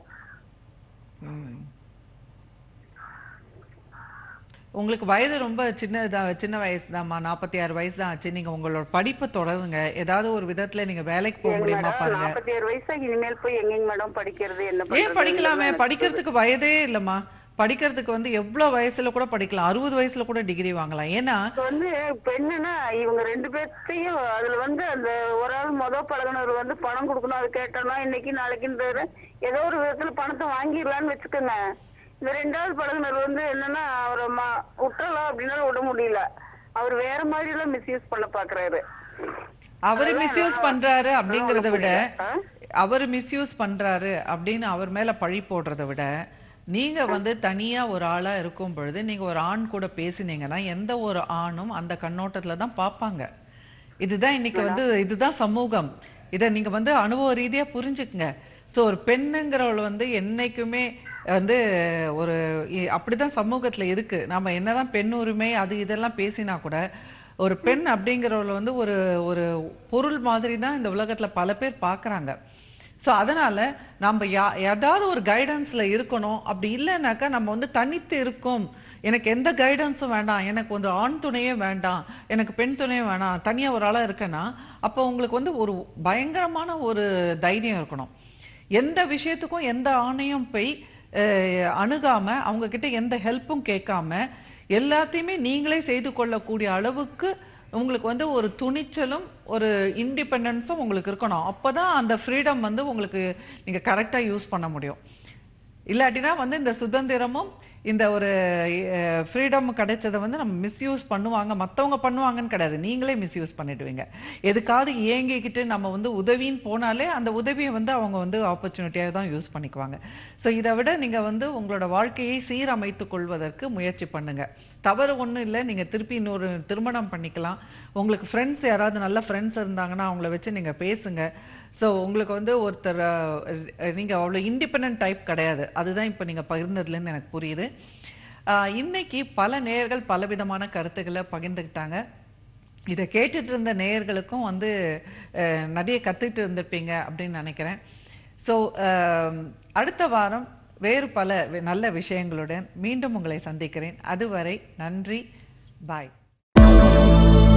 உங்களுக்கு வயது ரொம்ப சின்னதா சின்ன வயசு தான்மா நாற்பத்தி ஆறு வயசு தான் ஆச்சு நீங்க உங்களோட படிப்பை தொடருங்க ஏதாவது ஒரு விதத்துல நீங்க வேலைக்கு போக முடியுமா பாருங்க நாற்பத்தி ஏழு வயசு இனிமேல் போய் எங்கேங்க மேடம் படிக்கிறது என்ன ஏன் பண்றது? படிக்கலாமே எனக்கு படிக்கிறதுக்கு வயதே இல்லம்மா படிக்கிறதுக்கு வந்து எவ்வளவு வயசுல கூட படிக்கலாம் அறுபது வயசுல கூட டிகிரி வாங்கலாம் ஏன்னா இப்ப வந்து இப்ப என்னன்னா இவங்க ரெண்டு பேர்த்தையும் அதுல வந்து அந்த ஒரு ஆள் முத பழகுனவர் வந்து பணம் கொடுக்கணும் அது கேட்டோம்னா இன்னைக்கு நாளைக்குன்றாரு ஏதோ ஒரு விதத்துல பணத்தை வாங்கிடலாம்னு வச்சுக்கோங்க இந்த ரெண்டாவது பழகுனர் வந்து என்னன்னா அவரை ம- விட்டுறலாம் அப்படின்னா விட முடியல அவர் வேற மாதிரி எல்லாம் மிஸ்யூஸ் பண்ண பாக்குறாரு அவரு மிஸ்யூஸ் பண்றாரு அப்படிங்கறத விட ஆ? அவர் மிஸ்யூஸ் பண்றாரு அப்படின்னு அவர் மேல பழி போடுறத விட நீங்க வந்து தனியா ஒரு ஆளா இருக்கும் பொழுது நீங்க ஒரு ஆண் கூட பேசினீங்கன்னா எந்த ஒரு ஆணும் அந்த கண்ணோட்டத்துல தான் பார்ப்பாங்க இதுதான் இன்னைக்கு வந்து இதுதான் சமூகம் இதை நீங்க வந்து அனுபவ ரீதியா புரிஞ்சுக்குங்க ஸோ ஒரு பெண்ணுங்கிறவள் வந்து என்னைக்குமே வந்து ஒரு இ- அப்படிதான் சமூகத்துல இருக்கு நம்ம என்னதான் பெண் உரிமை அது இதெல்லாம் பேசினா கூட ஒரு பெண் அப்படிங்கிறவள வந்து ஒரு ஒரு பொருள் மாதிரி தான் இந்த உலகத்துல பல பேர் பார்க்கறாங்க ஸோ அதனால நம்ம யா ஏதாவது ஒரு கைடன்ஸ்ல இருக்கணும் அப்படி இல்லைனாக்கா நம்ம வந்து தனித்து இருக்கோம் எனக்கு எந்த கைடன்ஸும் வேண்டாம் எனக்கு வந்து ஆண் துணையே வேண்டாம் எனக்கு பெண் துணையே வேணாம் தனியாக ஒரு ஆளாக இருக்கேன்னா அப்போ உங்களுக்கு வந்து ஒரு பயங்கரமான ஒரு தைரியம் இருக்கணும் எந்த விஷயத்துக்கும் எந்த ஆணையும் போய் அஹ், அணுகாம அவங்க கிட்ட எந்த ஹெல்ப்பும் கேட்காம எல்லாத்தையுமே நீங்களே செய்து கொள்ளக்கூடிய அளவுக்கு உங்களுக்கு வந்து ஒரு துணிச்சலும் ஒரு இண்டிபெண்டன்ஸும் உங்களுக்கு இருக்கணும் அப்பதான் அந்த ஃப்ரீடம் வந்து உங்களுக்கு நீங்க கரெக்டா யூஸ் பண்ண முடியும் இல்லாட்டினா வந்து இந்த சுதந்திரமும் இந்த ஒரு ஃப்ரீடம் கிடைச்சதை வந்து நம்ம மிஸ்யூஸ் பண்ணுவாங்க மற்றவங்க பண்ணுவாங்கன்னு கிடையாது நீங்களே மிஸ்யூஸ் பண்ணிடுவீங்க எதுக்காவது ஏங்கிக்கிட்டு நம்ம வந்து உதவின்னு போனாலே அந்த உதவியை வந்து அவங்க வந்து ஆப்பர்ச்சுனிட்டியாக தான் யூஸ் பண்ணிக்குவாங்க ஸோ இதை விட நீங்கள் வந்து உங்களோட வாழ்க்கையை சீரமைத்துக் கொள்வதற்கு முயற்சி பண்ணுங்க தவறு ஒன்றும் இல்லை நீங்கள் திருப்பி இன்னொரு திருமணம் பண்ணிக்கலாம் உங்களுக்கு ஃப்ரெண்ட்ஸ் யாராவது நல்ல ஃப்ரெண்ட்ஸ் இருந்தாங்கன்னா அவங்கள வச்சு நீங்கள் பேசுங்க ஸோ உங்களுக்கு வந்து ஒருத்தர் அஹ், நீங்க அவ்வளோ இண்டிபெண்ட் டைப் கிடையாது அதுதான் இப்போ நீங்க பகிர்ந்ததுலேருந்து எனக்கு புரியுது ஆஹ், இன்னைக்கு பல நேயர்கள் பலவிதமான கருத்துக்களை பகிர்ந்துக்கிட்டாங்க இதை கேட்டுட்டு இருந்த நேயர்களுக்கும் வந்து அஹ், நிறைய கற்றுக்கிட்டு இருந்திருப்பீங்க அப்படின்னு நினைக்கிறேன் ஸோ அடுத்த வாரம் வேறு பல வி- நல்ல விஷயங்களுடன் மீண்டும் உங்களை சந்திக்கிறேன் அதுவரை நன்றி பாய்